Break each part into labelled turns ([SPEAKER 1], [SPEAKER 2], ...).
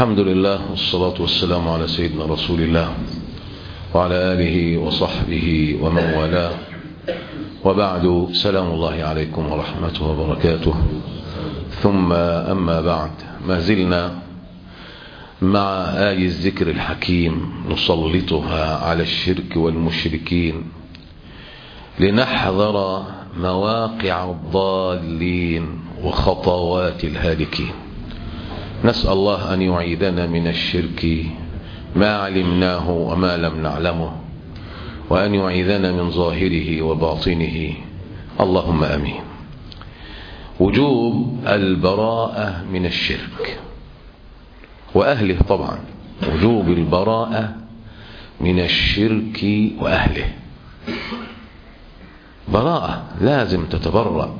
[SPEAKER 1] الحمد لله والصلاة والسلام على سيدنا رسول الله وعلى آله وصحبه ومن والاه وبعد سلام الله عليكم ورحمته وبركاته ثم أما بعد ما زلنا مع آي الذكر الحكيم نسلطها على الشرك والمشركين لنحذر مواقع الضالين وخطوات الهالكين نسأل الله أن يعيدنا من الشرك ما علمناه وما لم نعلمه وأن يعيذنا من ظاهره وباطنه اللهم أمين وجوب البراءة من الشرك وأهله طبعا وجوب البراءة من الشرك وأهله براءة لازم تتبرأ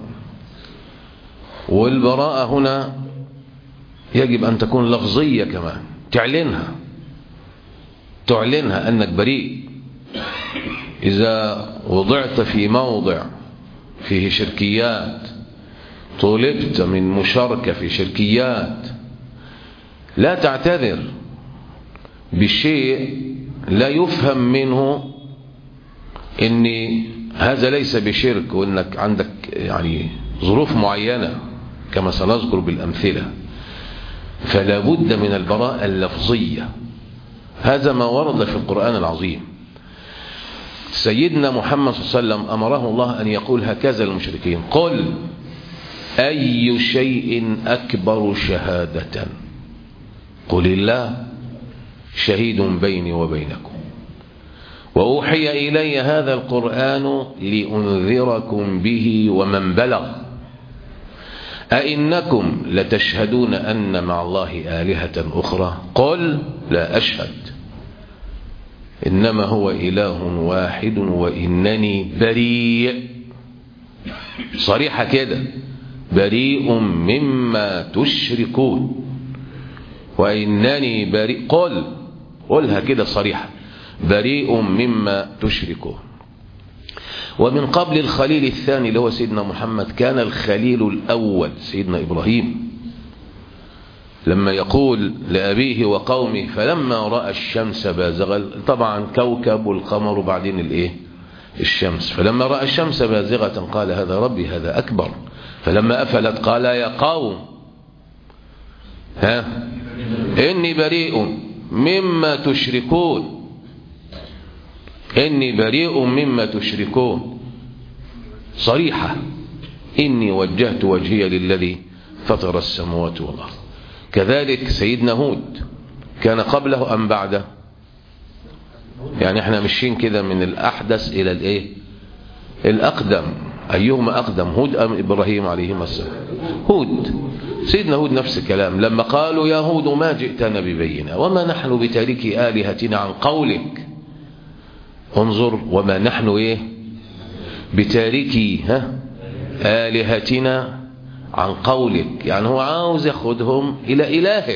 [SPEAKER 1] والبراءة هنا يجب أن تكون لفظية كمان تعلنها تعلنها أنك بريء إذا وضعت في موضع فيه شركيات طلبت من مشاركة في شركيات لا تعتذر بشيء لا يفهم منه ان هذا ليس بشرك وانك عندك يعني ظروف معينة كما سنذكر بالأمثلة فلا بد من البراءة اللفظية هذا ما ورد في القرآن العظيم سيدنا محمد صلى الله عليه وسلم أمره الله أن يقول هكذا للمشركين قل أي شيء أكبر شهادة قل الله شهيد بيني وبينكم وأوحي إلي هذا القرآن لأنذركم به ومن بلغ أئنكم لتشهدون أن مع الله آلهة أخرى قل لا أشهد إنما هو إله واحد وإنني بريء صريحة كده بريء مما تشركون وإنني بريء قل قلها كده صريحة بريء مما تشركون ومن قبل الخليل الثاني اللي هو سيدنا محمد كان الخليل الأول سيدنا إبراهيم لما يقول لأبيه وقومه فلما رأى الشمس بازغة طبعا كوكب والقمر وبعدين الايه الشمس فلما رأى الشمس بازغة قال هذا ربي هذا أكبر فلما أفلت قال يا قوم ها إني بريء مما تشركون إني بريء مما تشركون صريحة إني وجهت وجهي للذي فطر السماوات والأرض كذلك سيدنا هود كان قبله أم بعده يعني احنا مشين كده من الأحدث إلى الإيه الأقدم أيهما أقدم هود أم إبراهيم عليهما السلام هود سيدنا هود نفس الكلام لما قالوا يا هود ما جئتنا ببينة وما نحن بتاركي آلهتنا عن قولك انظر وما نحن ايه بتاركي ها آلهتنا عن قولك يعني هو عاوز ياخدهم إلى إلهه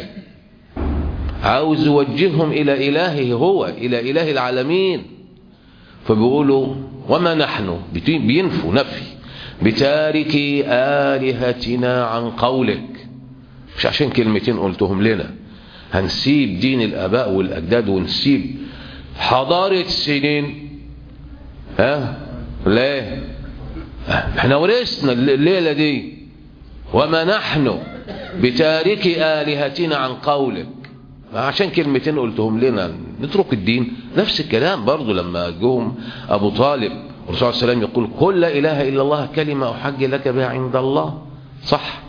[SPEAKER 1] عاوز يوجههم إلى إلهه هو إلى إله العالمين فبيقولوا وما نحن بينفوا نفي بتاركي آلهتنا عن قولك مش عشان كلمتين قلتهم لنا هنسيب دين الآباء والأجداد ونسيب حضارة سنين ها ليه احنا ورثنا الليلة دي وما نحن بتارك آلهتنا عن قولك عشان كلمتين قلتهم لنا نترك الدين نفس الكلام برضو لما جوهم أبو طالب الرسول صلى الله عليه وسلم يقول قل لا إله إلا الله كلمة أحج لك بها عند الله صح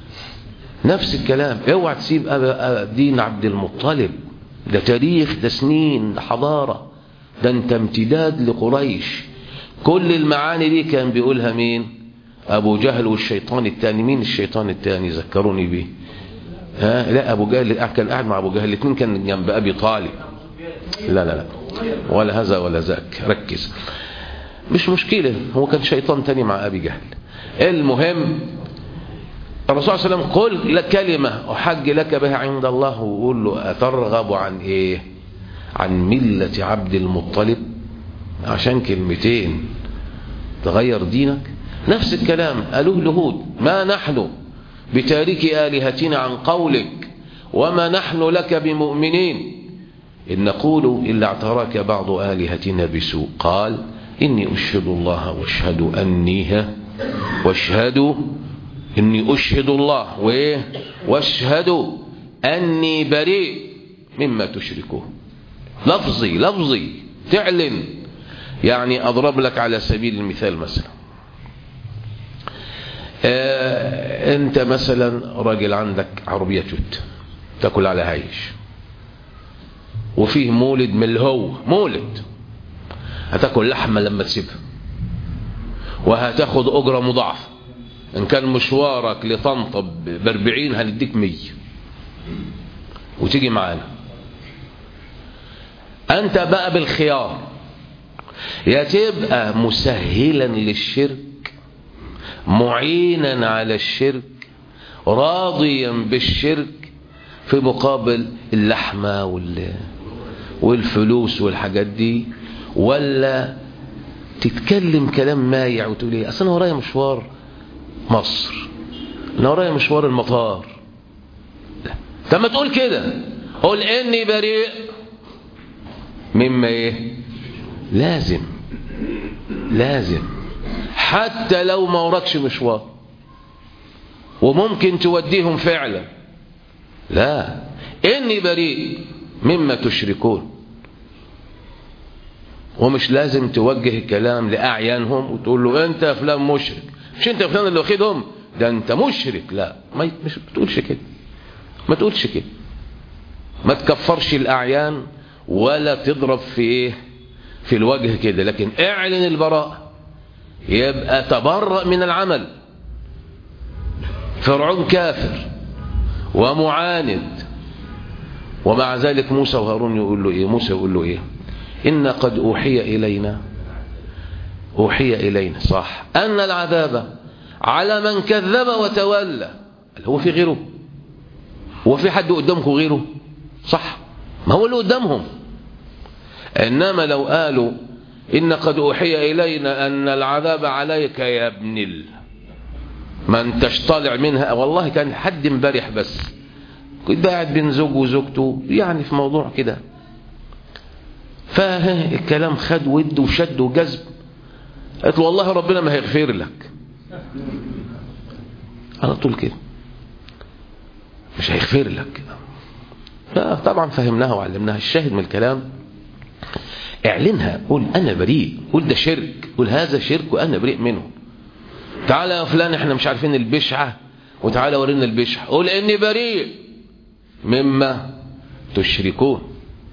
[SPEAKER 1] نفس الكلام اوعى تسيب دين عبد المطلب ده تاريخ ده سنين ده حضارة ده انت امتداد لقريش كل المعاني دي كان بيقولها مين ابو جهل والشيطان التاني مين الشيطان التاني ذكروني بيه ها لا ابو جهل كان قاعد مع ابو جهل الاثنين كان جنب ابي طالب لا لا لا ولا هذا ولا ذاك ركز مش مشكلة هو كان شيطان تاني مع ابي جهل المهم الرسول صلى الله عليه وسلم قل لك كلمة أحج لك بها عند الله وقول له أترغب عن إيه عن ملة عبد المطلب عشان كلمتين تغير دينك نفس الكلام قالوه لهود ما نحن بتارك آلهتنا عن قولك وما نحن لك بمؤمنين إن نقول إلا اعتراك بعض آلهتنا بسوء قال إني أشهد الله واشهد أني واشهد إني أشهد الله وإيه واشهد أني بريء مما تشركون لفظي لفظي تعلن يعني أضرب لك على سبيل المثال مثلا آه أنت مثلا راجل عندك عربية جد تاكل على عيش وفيه مولد من الهو مولد هتاكل لحمة لما تسيبها وهتاخد أجرة مضاعفة إن كان مشوارك لطنطا باربعين هنديك مية وتيجي معانا أنت بقى بالخيار يا تبقى مسهلا للشرك معينا على الشرك راضيا بالشرك في مقابل اللحمة وال والفلوس والحاجات دي ولا تتكلم كلام مايع وتقول ايه اصل انا ورايا مشوار مصر انا ورايا مشوار المطار لا طب ما تقول كده قول اني بريء مما ايه لازم لازم حتى لو ما وراكش مشوار وممكن توديهم فعلا لا اني بريء مما تشركون ومش لازم توجه الكلام لأعيانهم وتقول له انت يا فلان مشرك مش انت يا فلان اللي واخدهم ده انت مشرك لا ما مش بتقولش كده ما تقولش كده ما تكفرش الأعيان ولا تضرب في ايه في الوجه كده لكن اعلن البراء يبقى تبرأ من العمل فرعون كافر ومعاند ومع ذلك موسى وهارون يقول له ايه موسى يقول له ايه إن قد أوحي إلينا أوحي إلينا صح أن العذاب على من كذب وتولى هو في غيره هو في حد قدامكم غيره صح ما هو اللي قدامهم إنما لو قالوا إن قد أوحي إلينا أن العذاب عليك يا ابن ال ما انتش طالع منها والله كان حد امبارح بس كنت قاعد بين زوج وزوجته يعني في موضوع كده فالكلام خد ود وشد وجذب قالت له والله ربنا ما هيغفر لك على طول كده مش هيغفر لك لا طبعا فهمناها وعلمناها الشاهد من الكلام اعلنها قول انا بريء قول ده شرك قول هذا شرك وانا بريء منه تعالى يا فلان احنا مش عارفين البشعة وتعالى ورينا البشعة قول اني بريء مما تشركون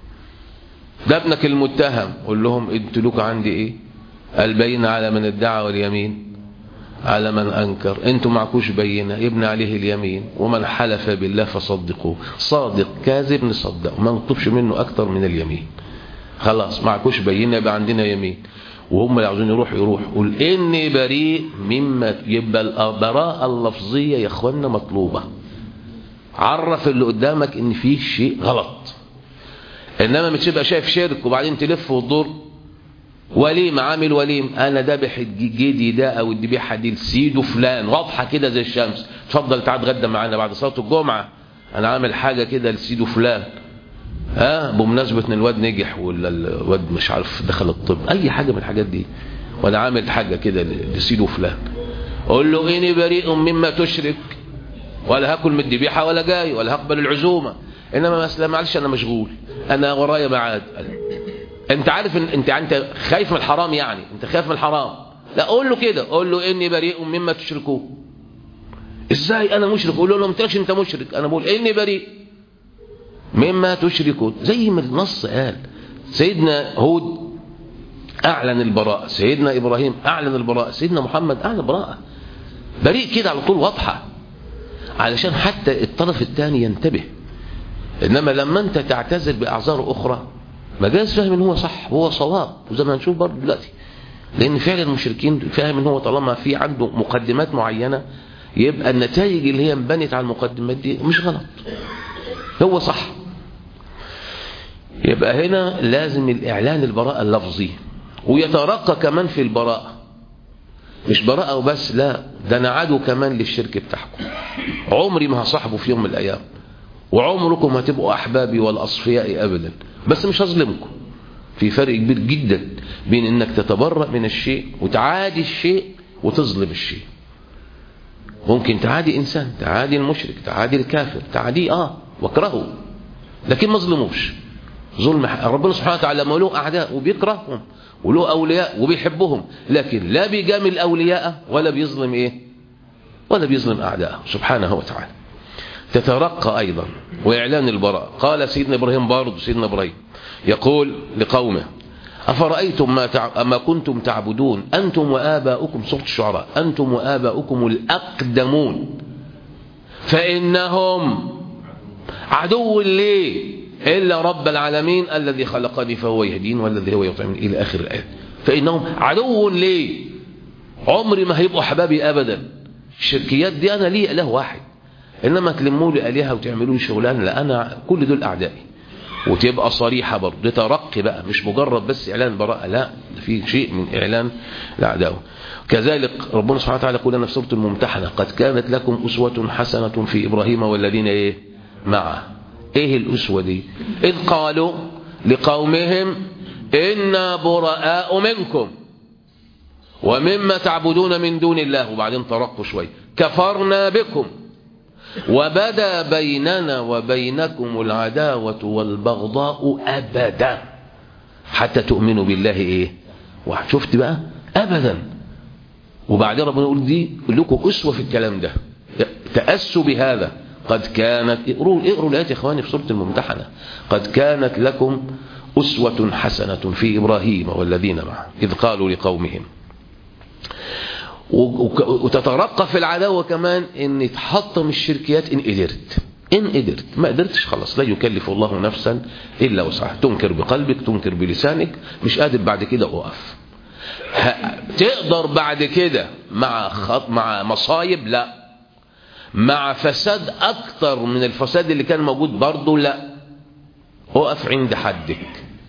[SPEAKER 1] ده ابنك المتهم قول لهم انتوا لكم عندي ايه البين على من ادعى واليمين على من انكر انتوا معكوش بينه يبنى عليه اليمين ومن حلف بالله فصدقوه صادق كاذب نصدقه ما نطلبش منه اكتر من اليمين خلاص معكوش بينه يبقى عندنا يمين وهم اللي عاوزين يروح يروح قول اني بريء مما يبقى البراءه اللفظيه يا اخوانا مطلوبه عرف اللي قدامك ان فيه شيء غلط انما مش تبقى شايف شرك وبعدين تلف وتدور وليم عامل وليم انا ذابح الجدي ده او الذبيحه دي لسيده فلان واضحه كده زي الشمس اتفضل تعال اتغدى معانا بعد صلاه الجمعه انا عامل حاجه كده لسيده فلان ها بمناسبه ان الواد نجح ولا الواد مش عارف دخل الطب اي حاجه من الحاجات دي وانا عامل حاجه كده لسيده فلان قول له اني بريء مما تشرك ولا هاكل من الذبيحه ولا جاي ولا هقبل العزومه انما مثلا معلش انا مشغول انا ورايا ميعاد انت عارف ان انت انت خايف من الحرام يعني انت خايف من الحرام لا قول له كده قول له اني بريء مما تشركون ازاي انا مشرك قول له ما قلتلكش انت مشرك انا بقول اني بريء مما تشركون زي ما النص قال سيدنا هود اعلن البراءه سيدنا ابراهيم اعلن البراءه سيدنا محمد اعلن البراءه بريء كده على طول واضحه علشان حتى الطرف الثاني ينتبه انما لما انت تعتذر باعذار اخرى مجاز فاهم ان هو صح وهو صواب وزي ما هنشوف برضه دلوقتي لان فعلا المشركين فاهم ان هو طالما في عنده مقدمات معينه يبقى النتائج اللي هي انبنت على المقدمات دي مش غلط هو صح يبقى هنا لازم الاعلان البراءه اللفظي ويترقى كمان في البراءه مش براءه وبس لا ده انا عدو كمان للشرك بتاعكم عمري ما هصاحبه في يوم من الايام وعمركم هتبقوا أحبابي والأصفياء أبدا بس مش هظلمكم في فرق كبير جدا بين انك تتبرأ من الشيء وتعادي الشيء وتظلم الشيء ممكن تعادي انسان تعادي المشرك تعادي الكافر تعاديه اه واكرهه لكن ما ظلموش ظلم ربنا سبحانه وتعالى ما له اعداء وبيكرههم وله اولياء وبيحبهم لكن لا بيجامل اولياءه ولا بيظلم ايه ولا بيظلم اعداءه سبحانه وتعالى تترقى ايضا واعلان البراء قال سيدنا ابراهيم برضه سيدنا ابراهيم يقول لقومه أفرأيتم ما, تع... ما كنتم تعبدون أنتم وآباؤكم سورة الشعراء أنتم وآباؤكم الأقدمون فإنهم عدو لي إلا رب العالمين الذي خلقني فهو يهدين والذي هو يطعمني إلى آخر الآية فإنهم عدو لي عمري ما هيبقوا حبابي أبدا الشركيات دي أنا لي إله واحد إنما تلموا لي آلهة وتعملوا لي شغلان لا أنا كل دول أعدائي وتبقى صريحة برضه ده ترقي بقى مش مجرد بس إعلان براءة لا ده في شيء من إعلان الأعداء كذلك ربنا سبحانه وتعالى يقول لنا في سورة الممتحنة قد كانت لكم أسوة حسنة في إبراهيم والذين إيه معه إيه الأسوة دي إذ قالوا لقومهم إنا براء منكم ومما تعبدون من دون الله وبعدين ترقوا شوي كفرنا بكم وبدا بيننا وبينكم العداوة والبغضاء أبدا حتى تؤمنوا بالله إيه شفت بقى أبدا وبعدين ربنا يقول دي لكم أسوة في الكلام ده تأسوا بهذا قد كانت اقروا اقروا الآيات يا إخواني في سورة الممتحنة قد كانت لكم أسوة حسنة في إبراهيم والذين معه إذ قالوا لقومهم وتترقى في العداوة كمان ان تحطم الشركيات ان قدرت ان قدرت ما قدرتش خلاص لا يكلف الله نفسا الا وسعها تنكر بقلبك تنكر بلسانك مش قادر بعد كده اقف تقدر بعد كده مع خط مع مصايب لا مع فساد اكتر من الفساد اللي كان موجود برضه لا اقف عند حدك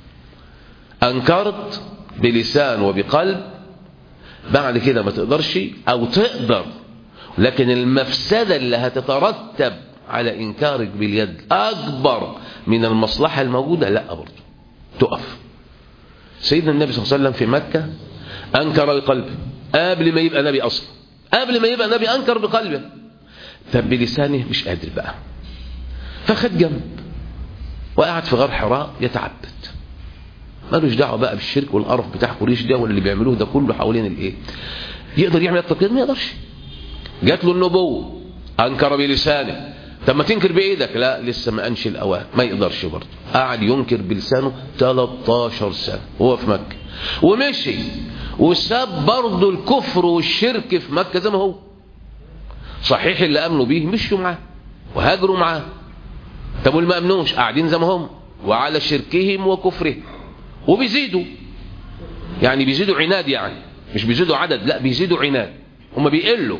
[SPEAKER 1] انكرت بلسان وبقلب بعد كده ما تقدرش او تقدر لكن المفسدة اللي هتترتب على انكارك باليد اكبر من المصلحة الموجودة لا برضه تقف سيدنا النبي صلى الله عليه وسلم في مكة انكر بقلبه قبل ما يبقى نبي اصلا قبل ما يبقى نبي انكر بقلبه طب بلسانه مش قادر بقى فخد جنب وقعد في غار حراء يتعبد مالوش دعوه بقى بالشرك والقرف بتاع قريش ده واللي بيعملوه ده كله حوالين الايه يقدر يعمل اكتر كده ما يقدرش جات له النبوه انكر بلسانه طب ما تنكر بايدك لا لسه ما انشي الاوان ما يقدرش برضه قعد ينكر بلسانه 13 سنه وهو في مكه ومشي وساب برضه الكفر والشرك في مكه زي ما هو صحيح اللي امنوا بيه مشوا معاه وهاجروا معاه طب واللي ما امنوش قاعدين زي ما هم وعلى شركهم وكفرهم وبيزيدوا يعني بيزيدوا عناد يعني مش بيزيدوا عدد لا بيزيدوا عناد هم بيقلوا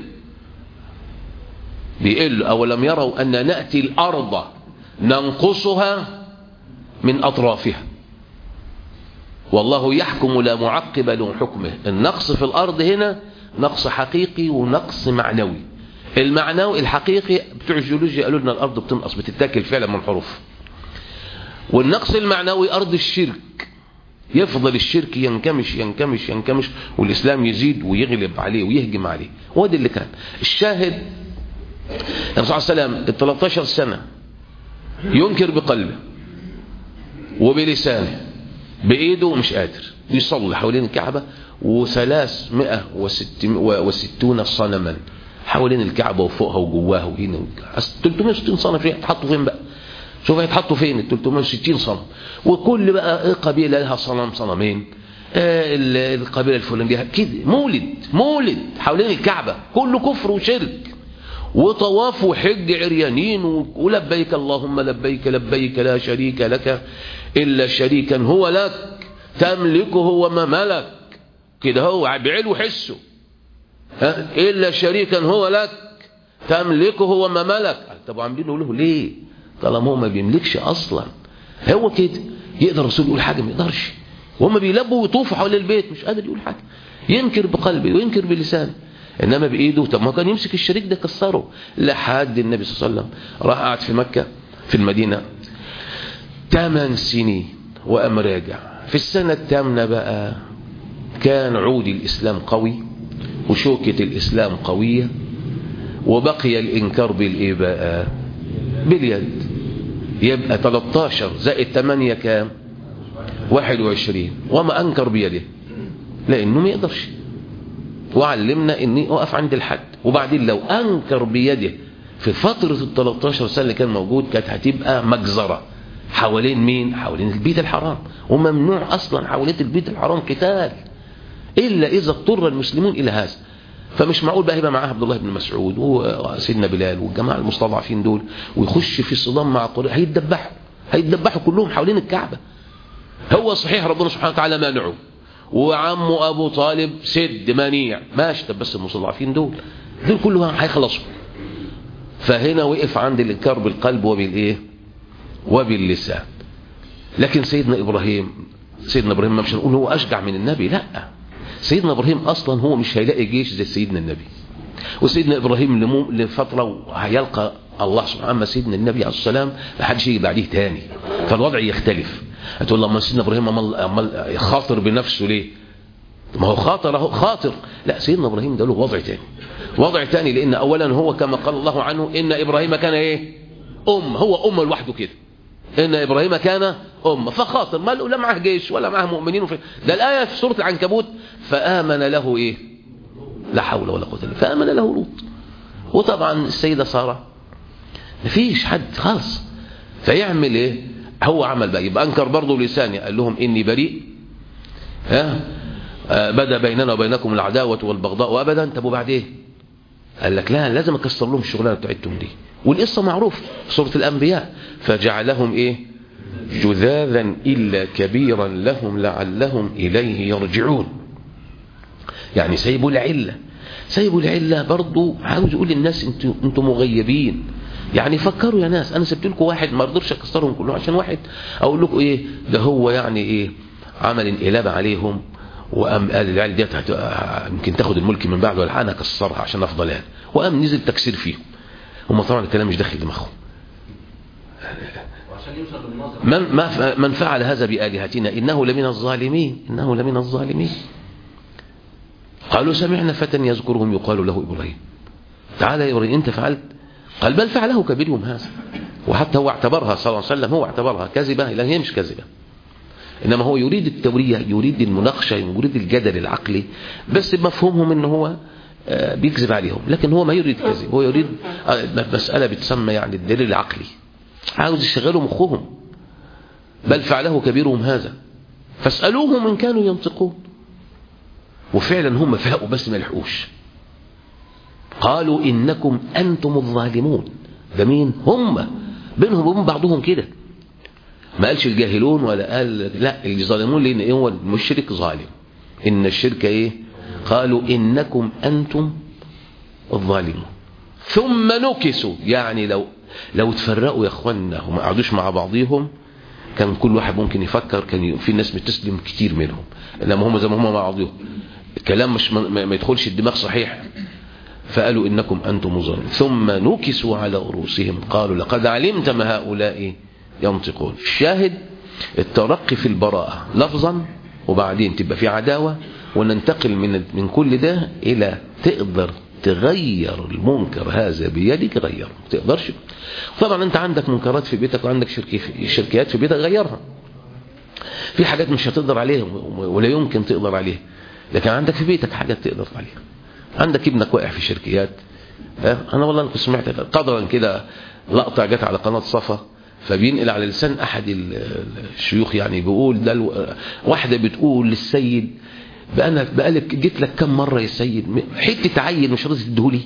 [SPEAKER 1] بيقلوا أولم يروا أن نأتي الأرض ننقصها من أطرافها والله يحكم لا معقب لحكمه النقص في الأرض هنا نقص حقيقي ونقص معنوي المعنوي الحقيقي بتوع الجيولوجيا قالوا لنا الأرض بتنقص بتتاكل فعلا من الحروف والنقص المعنوي أرض الشرك يفضل الشرك ينكمش ينكمش ينكمش والإسلام يزيد ويغلب عليه ويهجم عليه وده اللي كان الشاهد الرسول صلى الله عليه وسلم ال 13 سنة ينكر بقلبه وبلسانه بإيده مش قادر يصلي حوالين الكعبة وثلاثمائة وستون صنما حوالين الكعبة وفوقها وجواها وهنا 360 صنم فيها تحطوا فين بقى شوف هيتحطوا فين ال 360 صنم وكل بقى قبيله لها صنم صنمين آه القبيله الفلانيه كده مولد مولد حوالين الكعبه كله كفر وشرك وطواف وحج عريانين ولبيك اللهم لبيك لبيك لا شريك لك الا شريكا هو لك تملكه وما ملك كده هو بعلو حسه ها الا شريكا هو لك تملكه وما ملك طب عاملين له ليه طالما هو ما بيملكش اصلا هو كده يقدر الرسول يقول حاجه ما يقدرش وهم بيلبوا ويطوفوا حول البيت مش قادر يقول حاجه ينكر بقلبه وينكر بلسانه انما بايده طب ما كان يمسك الشريك ده كسره لحد النبي صلى الله عليه وسلم راح قعد في مكه في المدينة ثمان سنين وقام راجع في السنة الثامنة بقى كان عود الإسلام قوي وشوكة الإسلام قوية وبقي الإنكار بالإيه بقى باليد يبقى 13 زائد 8 كام 21 وما أنكر بيده لأنه ما يقدرش وعلمنا أني أقف عند الحد وبعدين لو أنكر بيده في فترة ال 13 سنة اللي كان موجود كانت هتبقى مجزرة حوالين مين حوالين البيت الحرام وممنوع أصلا حوالين البيت الحرام قتال إلا إذا اضطر المسلمون إلى هذا فمش معقول بقى يبقى معاه عبد الله بن مسعود وسيدنا بلال والجماعة المستضعفين دول ويخش في صدام مع قريش هيتدبحوا هيتدبحوا كلهم حوالين الكعبة هو صحيح ربنا سبحانه وتعالى مانعه وعمه أبو طالب سد منيع ماشي طب بس المستضعفين دول دول كلهم هيخلصوا فهنا وقف عند الإنكار بالقلب وبالإيه وباللسان لكن سيدنا إبراهيم سيدنا إبراهيم ما مش هنقول هو أشجع من النبي لا سيدنا إبراهيم أصلا هو مش هيلاقي جيش زي سيدنا النبي وسيدنا إبراهيم لمو... لفترة هيلقى الله سبحانه أما سيدنا النبي عليه السلام ما حدش يجي بعديه تاني فالوضع يختلف هتقول لما سيدنا إبراهيم أمال... أمال خاطر بنفسه ليه ما هو خاطر اهو خاطر لا سيدنا إبراهيم ده له وضع تاني وضع تاني لأن أولا هو كما قال الله عنه إن إبراهيم كان إيه أم هو أم لوحده كده إن إبراهيم كان أم فخاطر ما لا معه جيش ولا معه مؤمنين وفي ده الآية في سورة العنكبوت فآمن له إيه لا حول ولا قوة إلا فآمن له لوط وطبعا السيدة سارة مفيش حد خالص فيعمل إيه هو عمل بقى يبقى أنكر برضه لساني قال لهم إني بريء ها آه بدا بيننا وبينكم العداوة والبغضاء وأبدا طب وبعدين قال لك لا لازم أكسر لهم الشغلانة بتاعتهم دي والقصة معروف في سورة الأنبياء فجعلهم إيه جذاذا إلا كبيرا لهم لعلهم إليه يرجعون يعني سيبوا العلة سيبوا العلة برضو عاوز يقول للناس انتوا انتوا مغيبين يعني فكروا يا ناس انا سبت لكم واحد ما رضيتش اكسرهم كلهم عشان واحد اقول لكم ايه ده هو يعني ايه عمل انقلاب عليهم وقام قال العيال ديت يمكن تاخد الملك من بعد ولا انا اكسرها عشان افضل يعني وقام نزل تكسير فيهم هم طبعا الكلام مش داخل دماغهم من, ما من فعل هذا بآلهتنا إنه لمن الظالمين إنه لمن الظالمين قالوا سمعنا فتى يذكرهم يقال له إبراهيم تعالى يا إبراهيم أنت فعلت قال بل فعله كبيرهم هذا وحتى هو اعتبرها صلى الله عليه وسلم هو اعتبرها كذبة لأن هي مش كذبة إنما هو يريد التورية يريد المناقشة يريد الجدل العقلي بس بمفهومهم إن هو بيكذب عليهم لكن هو ما يريد كذب هو يريد مسألة بتسمى يعني الدليل العقلي عاوز يشغلوا مخهم بل فعله كبيرهم هذا فاسألوهم إن كانوا ينطقون وفعلا هم فاقوا بس ما لحقوش قالوا إنكم أنتم الظالمون ده مين هم بينهم وبين بعضهم كده ما قالش الجاهلون ولا قال لا الظالمون لأن إيه هو المشرك ظالم إن الشرك إيه قالوا إنكم أنتم الظالمون ثم نكسوا يعني لو لو تفرقوا يا اخوانا وما قعدوش مع بعضيهم كان كل واحد ممكن يفكر كان في ناس بتسلم كتير منهم لما هم زي ما هم مع بعضهم الكلام مش ما, ما يدخلش الدماغ صحيح فقالوا إنكم أنتم ظالمون ثم نكسوا على رؤوسهم قالوا لقد علمت ما هؤلاء ينطقون الشاهد الترقي في البراءة لفظا وبعدين تبقى في عداوة وننتقل من من كل ده إلى تقدر تغير المنكر هذا بيدك غيره ما تقدرش طبعا انت عندك منكرات في بيتك وعندك شركيات في بيتك غيرها في حاجات مش هتقدر عليها ولا يمكن تقدر عليها لكن عندك في بيتك حاجات تقدر عليها عندك ابنك واقع في شركيات انا والله كنت سمعت قدرا كده لقطه جت على قناه صفا فبينقل على لسان احد الشيوخ يعني بيقول ده الو... واحده بتقول للسيد بقى بقالك جيت لك كم مرة يا سيد حتة عيل مش راضي تديهولي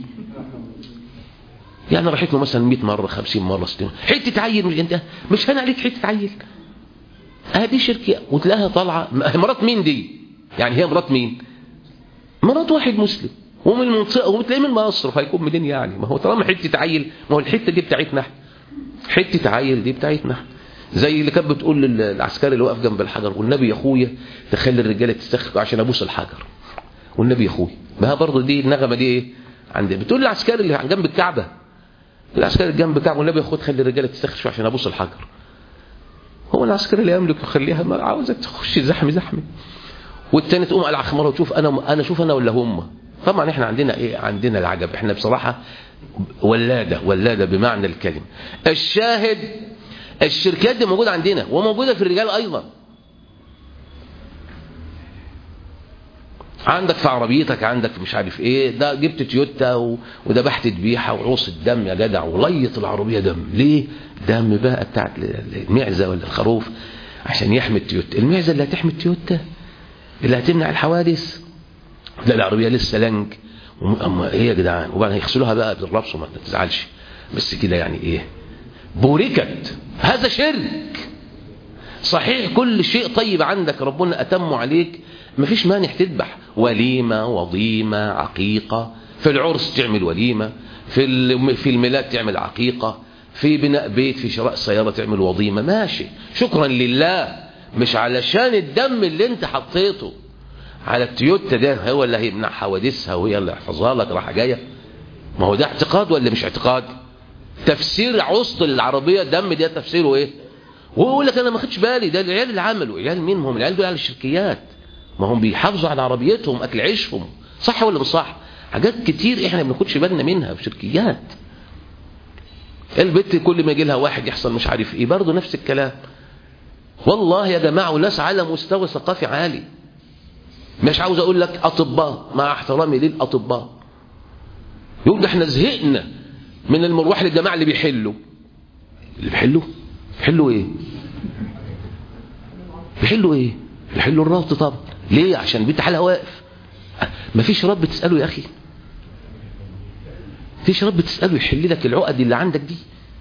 [SPEAKER 1] يعني راحت له مثلا 100 مرة 50 مرة 60 حتة عيل مش انت مش هنا عليك حتة عيل هذه شركة وتلاقيها طالعة مرات مين دي يعني هي مرات مين مرات واحد مسلم ومن المنطقة وتلاقيه من مصر فهيكون منين يعني ما هو طالما حتة عيل ما هو الحتة دي بتاعتنا حتة عيل دي بتاعتنا زي اللي كانت بتقول للعسكري اللي واقف جنب الحجر والنبي يا اخويا تخلي الرجاله تستخف عشان ابوس الحجر والنبي يا اخويا ما برضه دي النغمه دي ايه عند بتقول للعسكري اللي جنب الكعبه العسكري الجنب بتاعه والنبي ياخد خلي الرجاله تستخشوا عشان ابوس الحجر هو العسكري اللي يملك يخليها ما عاوزك تخش زحمي زحمي والتاني تقوم على الخماره وتشوف انا انا اشوف انا ولا هم طبعا احنا عندنا ايه عندنا العجب احنا بصراحه ولاده ولاده بمعنى الكلمه الشاهد الشركات دي موجوده عندنا وموجوده في الرجال ايضا عندك في عربيتك عندك مش عارف ايه ده جبت تويوتا و... وذبحت ذبيحه وعوص الدم يا جدع وليط العربيه دم ليه دم بقى بتاعت المعزه ولا الخروف عشان يحمي التويوتا المعزه اللي هتحمي التويوتا اللي هتمنع الحوادث لا العربيه لسه لنج اما ايه يا جدعان وبعدين يغسلوها بقى بالربص وما تزعلش بس كده يعني ايه بوركت هذا شرك صحيح كل شيء طيب عندك ربنا أتمه عليك مفيش مانع تذبح وليمة وضيمة عقيقة في العرس تعمل وليمة في في الميلاد تعمل عقيقة في بناء بيت في شراء سيارة تعمل وضيمة ماشي شكرا لله مش علشان الدم اللي انت حطيته على التويوتا ده هو اللي هيمنع حوادثها وهي اللي يحفظها لك راحة جاية ما هو ده اعتقاد ولا مش اعتقاد تفسير عصط العربية دم ده تفسيره ايه ويقول لك انا ما خدش بالي ده العيال اللي عملوا عيال مين هم العيال دول على الشركيات ما هم بيحافظوا على عربيتهم اكل عيشهم صح ولا مش صح حاجات كتير احنا ما بناخدش بالنا منها في شركيات البت كل ما يجي لها واحد يحصل مش عارف ايه برضه نفس الكلام والله يا جماعه وناس على مستوى ثقافي عالي مش عاوز اقول لك اطباء مع احترامي للاطباء يقول ده احنا زهقنا من المروح للجماعه اللي بيحلوا اللي بيحلوا بيحلوا ايه بيحلوا ايه بيحلوا الربط طبعا ليه عشان البنت حالها واقف مفيش رب تساله يا اخي مفيش رب تساله يحل لك العقد اللي عندك دي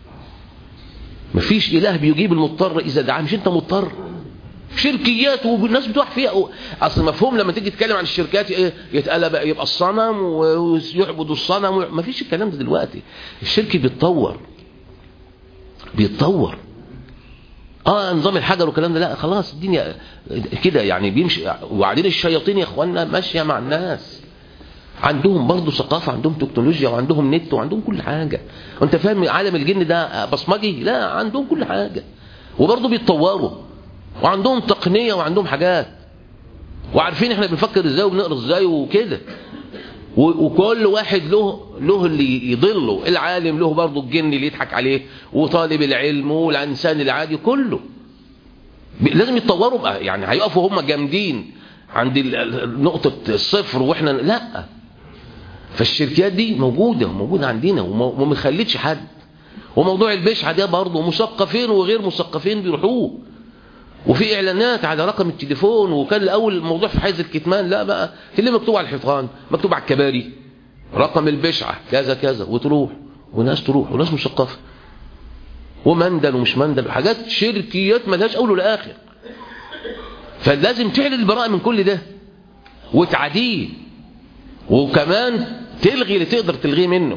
[SPEAKER 1] مفيش اله بيجيب المضطر اذا دعاه مش انت مضطر شركيات والناس بتوح فيها اصل مفهوم لما تيجي تتكلم عن الشركات ايه يتقلب يبقى الصنم ويعبدوا الصنم مفيش الكلام ده دلوقتي الشرك بيتطور بيتطور اه نظام الحجر والكلام ده لا خلاص الدنيا كده يعني بيمشي وبعدين الشياطين يا اخوانا ماشيه مع الناس عندهم برضه ثقافه عندهم تكنولوجيا وعندهم نت وعندهم كل حاجه وانت فاهم عالم الجن ده بصمجي لا عندهم كل حاجه وبرضه بيتطوروا وعندهم تقنيه وعندهم حاجات وعارفين احنا بنفكر ازاي وبنقرا ازاي وكده وكل واحد له له اللي يضله العالم له برضه الجن اللي يضحك عليه وطالب العلم والانسان العادي كله لازم يتطوروا بقى يعني هيقفوا هم جامدين عند نقطة الصفر واحنا لا فالشركات دي موجودة موجودة عندنا وما خلتش حد وموضوع البشعة ده برضه مثقفين وغير مثقفين بيروحوه وفي اعلانات على رقم التليفون وكان الاول الموضوع في حيز الكتمان لا بقى اللي مكتوب على الحيطان مكتوب على الكباري رقم البشعه كذا كذا وتروح وناس تروح وناس مثقفه ومندل ومش مندل حاجات شركيات ملهاش اول ولا اخر فلازم تعلن البراءه من كل ده وتعاديه وكمان تلغي اللي تقدر تلغيه منه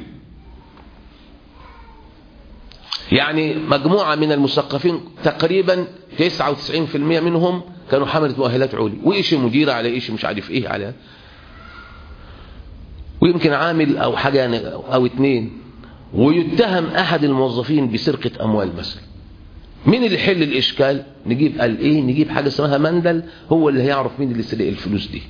[SPEAKER 1] يعني مجموعة من المثقفين تقريبا 99% منهم كانوا حملة مؤهلات عليا وإيش مديرة على إيش مش عارف إيه على ويمكن عامل أو حاجة أو اتنين ويتهم أحد الموظفين بسرقة أموال مثلا مين اللي يحل الإشكال نجيب قال إيه نجيب حاجة اسمها مندل هو اللي هيعرف مين اللي سرق الفلوس دي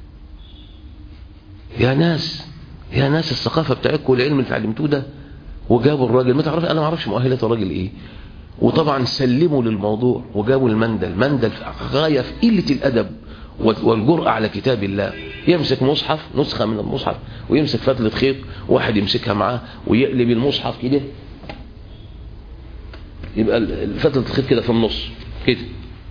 [SPEAKER 1] يا ناس يا ناس الثقافة بتاعتكم والعلم اللي اتعلمتوه ده وجابوا الراجل ما تعرف انا ما اعرفش مؤهلات الراجل ايه وطبعا سلموا للموضوع وجابوا المندل مندل غايه في قله الادب والجرأة على كتاب الله يمسك مصحف نسخة من المصحف ويمسك فتلة خيط واحد يمسكها معاه ويقلب المصحف كده يبقى فتلة الخيط كده في النص كده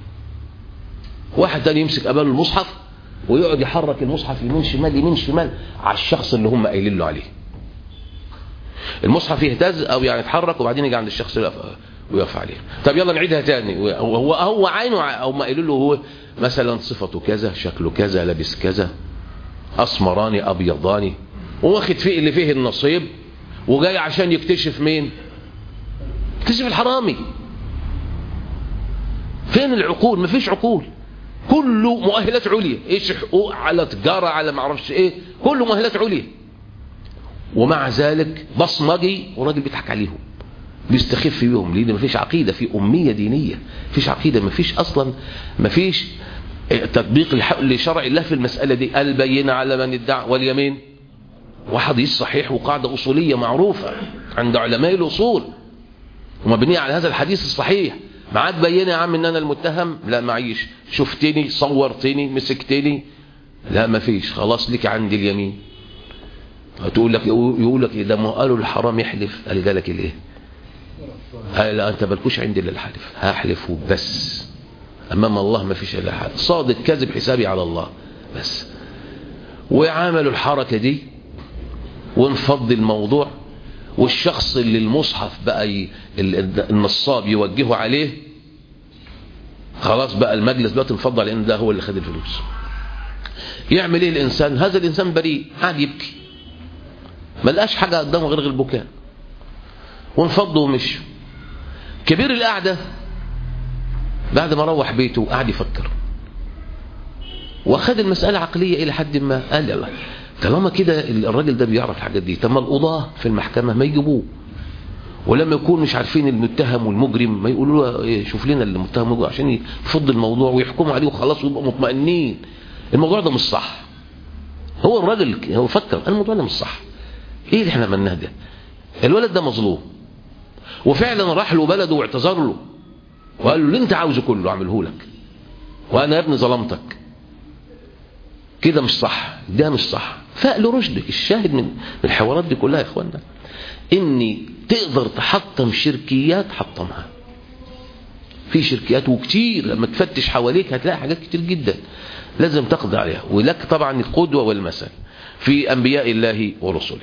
[SPEAKER 1] واحد تاني يمسك قباله المصحف ويقعد يحرك المصحف يمين شمال يمين شمال على الشخص اللي هم قايلين له عليه المصحف يهتز او يعني يتحرك وبعدين يجي عند الشخص ويقف عليه طب يلا نعيدها تاني هو هو عينه او ما قالوا له هو مثلا صفته كذا شكله كذا لابس كذا اسمراني ابيضاني واخد فيه اللي فيه النصيب وجاي عشان يكتشف مين يكتشف الحرامي فين العقول مفيش عقول كله مؤهلات عليا ايش حقوق على تجاره على ما اعرفش ايه كله مؤهلات عليا ومع ذلك بصمجي وراجل بيضحك عليهم بيستخف بيهم لان مفيش عقيده في اميه دينيه مفيش عقيده مفيش اصلا مفيش تطبيق الح- لشرع الله في المساله دي البينه على من ادعى واليمين وحديث صحيح وقاعده اصوليه معروفه عند علماء الاصول ومبنيه على هذا الحديث الصحيح معاك بينه يا عم ان انا المتهم لا معيش شفتني صورتني مسكتني لا مفيش خلاص لك عندي اليمين هتقول لك يقول لك إيه ده ما قالوا الحرام يحلف قال لي لك الايه قال لا انت مالكوش عندي الا الحلف هحلف وبس امام الله ما فيش الا حلف صادق كذب حسابي على الله بس وعملوا الحركه دي ونفض الموضوع والشخص اللي المصحف بقى ي... ال- النصاب يوجهه عليه خلاص بقى المجلس دلوقتي انفض لان ده هو اللي خد الفلوس يعمل ايه الانسان هذا الانسان بريء قاعد يبكي ما لقاش حاجه قدامه غير البكاء وانفضوا ومشوا كبير القعده بعد ما روح بيته قعد يفكر واخد المساله عقليه الى حد ما قال لا طالما كده الراجل ده بيعرف الحاجات دي طب ما القضاه في المحكمه ما يجيبوه ولما يكون مش عارفين المتهم والمجرم ما يقولوا له إيه شوف لنا المتهم والمجرم عشان يفض الموضوع ويحكموا عليه وخلاص ويبقوا مطمئنين الموضوع ده مش صح هو الراجل هو فكر الموضوع ده مش صح ايه اللي احنا عملناه ده الولد ده مظلوم وفعلا راح له بلده واعتذر له وقال له اللي انت عاوزه كله اعمله لك وانا يا ابني ظلمتك كده مش صح ده مش صح فقل رشدك الشاهد من الحوارات دي كلها يا اخوانا اني تقدر تحطم شركيات حطمها في شركيات وكتير لما تفتش حواليك هتلاقي حاجات كتير جدا لازم تقضي عليها ولك طبعا القدوة والمثل في أنبياء الله ورسله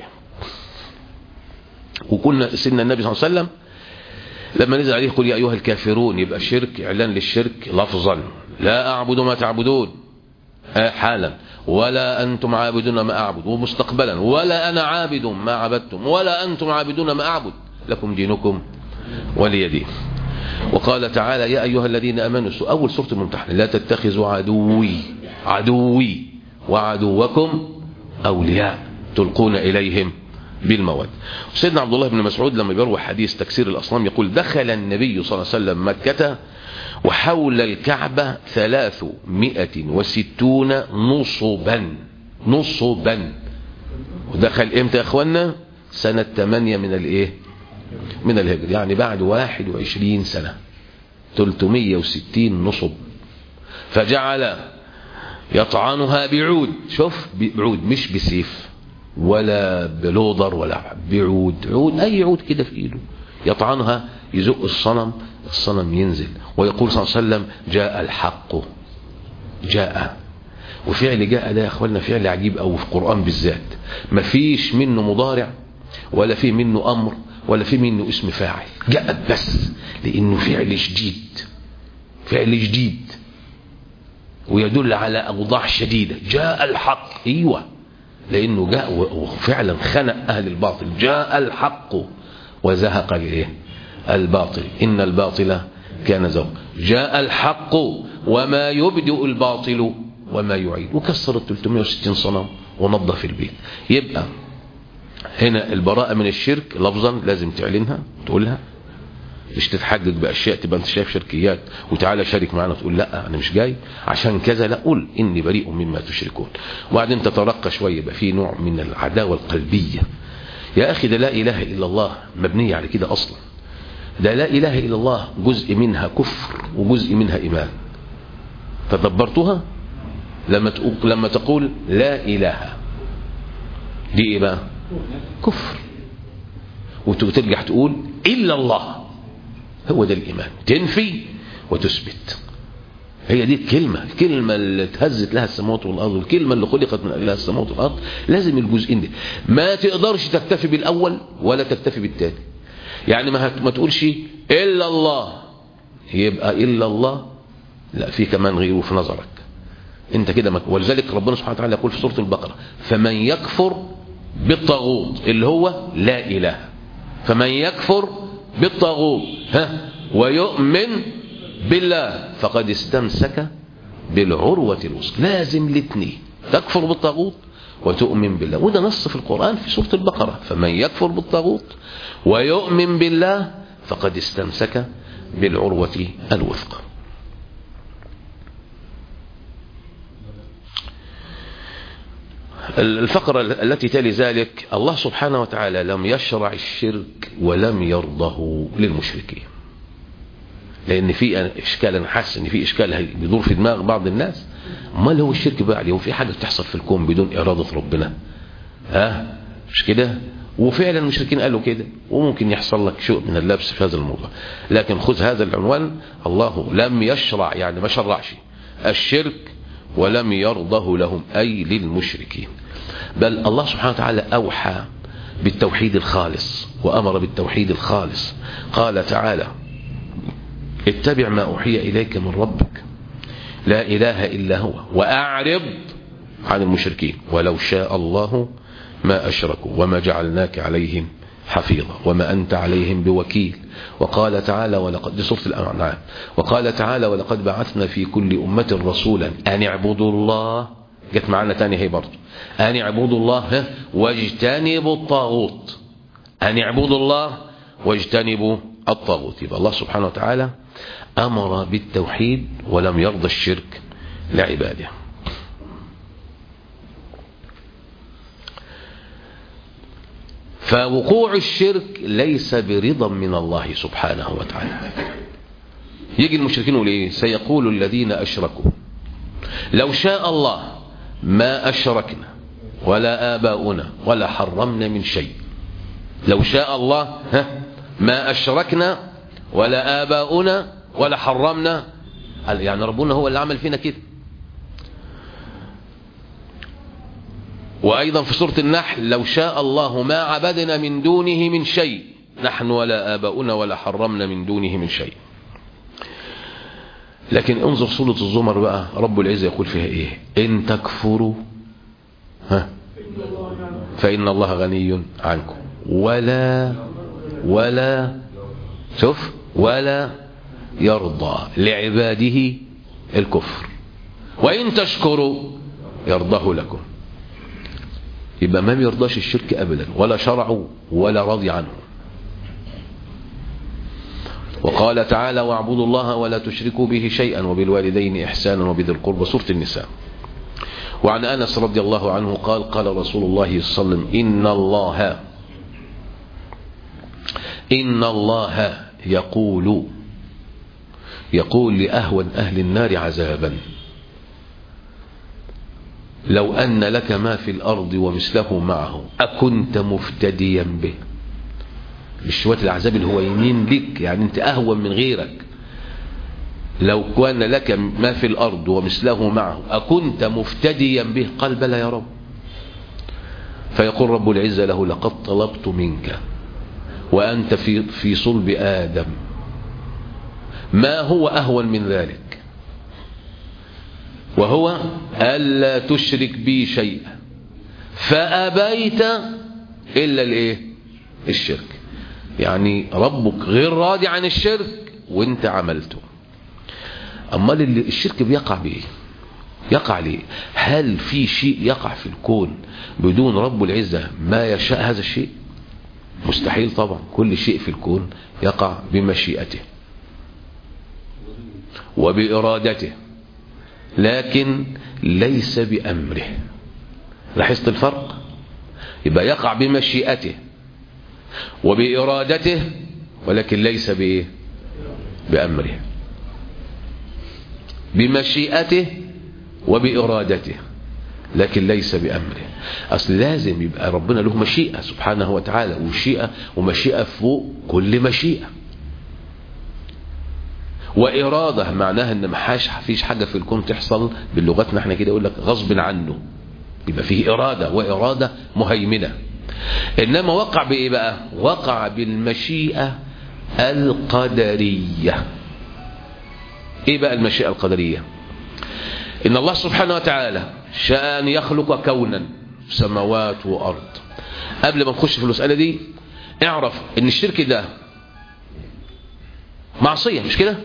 [SPEAKER 1] وكنا سيدنا النبي صلى الله عليه وسلم لما نزل عليه قل يا أيها الكافرون يبقى شرك إعلان للشرك لفظا لا أعبد ما تعبدون حالا ولا أنتم عابدون ما أعبد ومستقبلا ولا أنا عابد ما عبدتم ولا أنتم عابدون ما أعبد لكم دينكم ولي دين وقال تعالى يا أيها الذين أمنوا أول سورة الممتحنة لا تتخذوا عدوي عدوي وعدوكم أولياء تلقون إليهم بالمواد سيدنا عبد الله بن مسعود لما بيروي حديث تكسير الأصنام يقول دخل النبي صلى الله عليه وسلم مكة وحول الكعبة ثلاثمائة وستون نصبا نصبا ودخل امتى يا اخوانا سنة ثمانية من الايه من الهجر يعني بعد واحد وعشرين سنة تلتمية وستين نصب فجعل يطعنها بعود شوف بعود مش بسيف ولا بلودر ولا بعود عود اي عود كده في ايده يطعنها يزق الصنم الصنم ينزل ويقول صلى الله عليه وسلم جاء الحق جاء وفعل جاء ده يا اخوانا فعل عجيب قوي في القران بالذات ما فيش منه مضارع ولا فيه منه امر ولا فيه منه اسم فاعل جاءت بس لانه فعل جديد فعل جديد ويدل على اوضاع شديده جاء الحق ايوه لانه جاء وفعلا خنق اهل الباطل جاء الحق وزهق الايه الباطل إن الباطل كان زوق جاء الحق وما يبدئ الباطل وما يعيد وكسر ال 360 صنم ونظف البيت يبقى هنا البراءة من الشرك لفظا لازم تعلنها تقولها مش تتحجج بأشياء تبقى انت شايف شركيات وتعالى شارك معنا تقول لا أنا مش جاي عشان كذا لا قول إني بريء مما تشركون وبعدين تترقى شوية يبقى في نوع من العداوة القلبية يا أخي ده لا إله إلا الله مبنية على كده أصلا ده لا إله إلا الله جزء منها كفر وجزء منها إيمان تدبرتها لما تقول, لما تقول لا إله دي إيه بقى كفر وترجع تقول إلا الله هو ده الإيمان تنفي وتثبت هي دي الكلمة الكلمة اللي تهزت لها السماوات والأرض والكلمة اللي خلقت من أجلها السماوات والأرض لازم الجزئين دي ما تقدرش تكتفي بالأول ولا تكتفي بالتاني يعني ما ما تقولش إلا الله يبقى إلا الله لا في كمان غيره في نظرك انت كده مك... ولذلك ربنا سبحانه وتعالى يقول في سورة البقرة فمن يكفر بالطاغوت اللي هو لا إله فمن يكفر بالطاغوت ها ويؤمن بالله فقد استمسك بالعروة الوثقى لازم الاثنين تكفر بالطاغوت وتؤمن بالله وده نص في القرآن في سورة البقرة فمن يكفر بالطاغوت ويؤمن بالله فقد استمسك بالعروة الوثقى الفقرة التي تلي ذلك الله سبحانه وتعالى لم يشرع الشرك ولم يرضه للمشركين لأن في إشكال أنا حاسس إن في إشكال بيدور في دماغ بعض الناس امال هو الشرك بقى عليه في حاجة بتحصل في الكون بدون إرادة ربنا ها مش كده وفعلا المشركين قالوا كده وممكن يحصل لك شيء من اللبس في هذا الموضوع لكن خذ هذا العنوان الله لم يشرع يعني ما شرعش الشرك ولم يرضه لهم أي للمشركين بل الله سبحانه وتعالى أوحى بالتوحيد الخالص وأمر بالتوحيد الخالص قال تعالى اتبع ما أوحي إليك من ربك لا إله إلا هو وأعرض عن المشركين ولو شاء الله ما أشركوا وما جعلناك عليهم حفيظا وما أنت عليهم بوكيل وقال تعالى ولقد دي سورة الأنعام وقال تعالى ولقد بعثنا في كل أمة رسولا أن اعبدوا الله جت معانا تاني هي برضه أن اعبدوا الله واجتنبوا الطاغوت أن اعبدوا الله واجتنبوا الطاغوت يبقى الله سبحانه وتعالى أمر بالتوحيد ولم يرضى الشرك لعباده فوقوع الشرك ليس برضا من الله سبحانه وتعالى يجي المشركين يقول ايه سيقول الذين اشركوا لو شاء الله ما اشركنا ولا اباؤنا ولا حرمنا من شيء لو شاء الله ها ما اشركنا ولا اباؤنا ولا حرمنا يعني ربنا هو اللي عمل فينا كده وأيضا في سورة النحل لو شاء الله ما عبدنا من دونه من شيء نحن ولا آباؤنا ولا حرمنا من دونه من شيء لكن انظر سورة الزمر بقى رب العزة يقول فيها ايه ان تكفروا ها فإن الله غني عنكم ولا ولا شوف ولا يرضى لعباده الكفر وإن تشكروا يرضه لكم يبقى ما بيرضاش الشرك أبدا ولا شرعه ولا راضي عنه وقال تعالى واعبدوا الله ولا تشركوا به شيئا وبالوالدين إحسانا وبذي القربى سورة النساء وعن أنس رضي الله عنه قال قال رسول الله صلى الله عليه وسلم إن الله إن الله يقول يقول لأهون أهل النار عذابا لو أن لك ما في الأرض ومثله معه أكنت مفتديا به مش شوية العذاب اللي هو يمين لك يعني أنت أهون من غيرك لو كان لك ما في الأرض ومثله معه أكنت مفتديا به قال بلى يا رب فيقول رب العزة له لقد طلبت منك وأنت في, في صلب آدم ما هو أهون من ذلك وهو ألا تشرك بي شيئا فأبيت إلا الإيه الشرك يعني ربك غير راضي عن الشرك وانت عملته أمال اللي الشرك بيقع بإيه يقع ليه هل في شيء يقع في الكون بدون رب العزة ما يشاء هذا الشيء مستحيل طبعا كل شيء في الكون يقع بمشيئته وبإرادته لكن ليس بأمره لاحظت الفرق يبقى يقع بمشيئته وبإرادته ولكن ليس بإيه بأمره بمشيئته وبإرادته لكن ليس بأمره أصل لازم يبقى ربنا له مشيئة سبحانه وتعالى ومشيئة ومشيئة فوق كل مشيئة وإرادة معناها ان ما فيش حاجة في الكون تحصل بلغتنا احنا كده يقول لك غصب عنه يبقى فيه إرادة وإرادة مهيمنة إنما وقع بإيه بقى وقع بالمشيئة القدرية إيه بقى المشيئة القدرية إن الله سبحانه وتعالى شاء أن يخلق كونا سماوات وأرض قبل ما نخش في المسألة دي اعرف ان الشرك ده معصية مش كده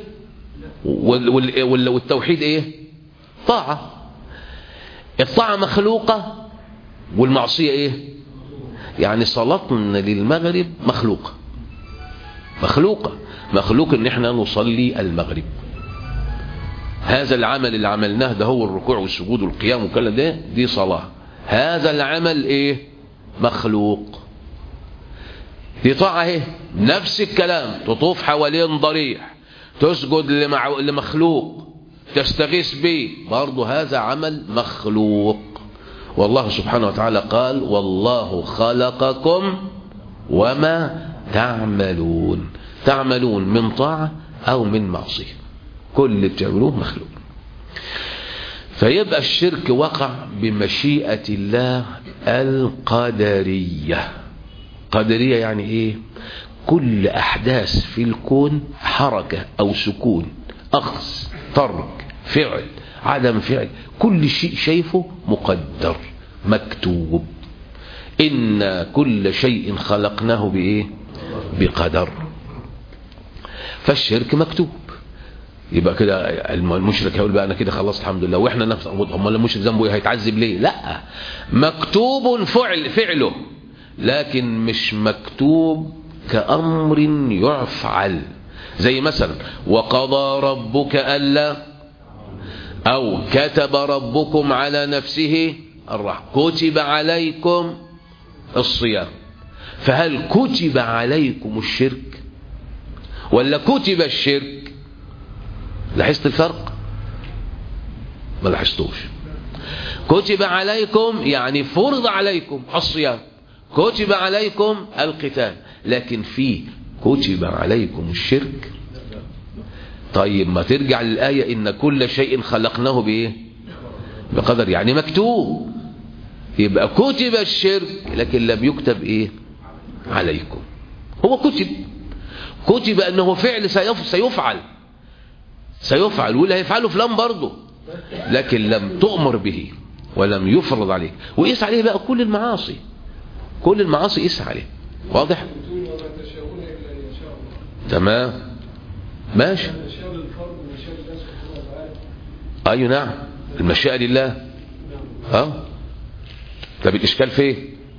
[SPEAKER 1] والتوحيد ايه طاعة الطاعة مخلوقة والمعصية ايه يعني صلاتنا للمغرب مخلوقة مخلوقة مخلوق ان احنا نصلي المغرب هذا العمل اللي عملناه ده هو الركوع والسجود والقيام وكل ده دي صلاة هذا العمل ايه مخلوق دي طاعة ايه نفس الكلام تطوف حوالين ضريح تسجد لمع... لمخلوق تستغيث به برضه هذا عمل مخلوق والله سبحانه وتعالى قال والله خلقكم وما تعملون تعملون من طاعة أو من معصية كل اللي بتعملوه مخلوق فيبقى الشرك وقع بمشيئة الله القدرية قدرية يعني ايه كل احداث في الكون حركة او سكون اخذ ترك فعل عدم فعل كل شيء شايفه مقدر مكتوب إن كل شيء خلقناه بإيه بقدر فالشرك مكتوب يبقى كده المشرك هيقول بقى انا كده خلصت الحمد لله واحنا نفس هم المشرك ذنبه ايه هيتعذب ليه لا مكتوب فعل فعله لكن مش مكتوب كأمر يفعل زي مثلا وقضى ربك ألا أو كتب ربكم على نفسه الرحمة كتب عليكم الصيام فهل كتب عليكم الشرك ولا كتب الشرك لاحظت الفرق ما لاحظتوش كتب عليكم يعني فرض عليكم الصيام كتب عليكم القتال لكن في كتب عليكم الشرك طيب ما ترجع للآية إن كل شيء خلقناه بإيه بقدر يعني مكتوب يبقى كتب الشرك لكن لم يكتب إيه عليكم هو كتب كتب أنه فعل سيفعل سيفعل واللي هيفعله فلان برضه لكن لم تؤمر به ولم يفرض عليك وقيس عليه بقى كل المعاصي كل المعاصي قيس عليه واضح تمام ماشي ايوه نعم المشيئة لله اه طب الاشكال فين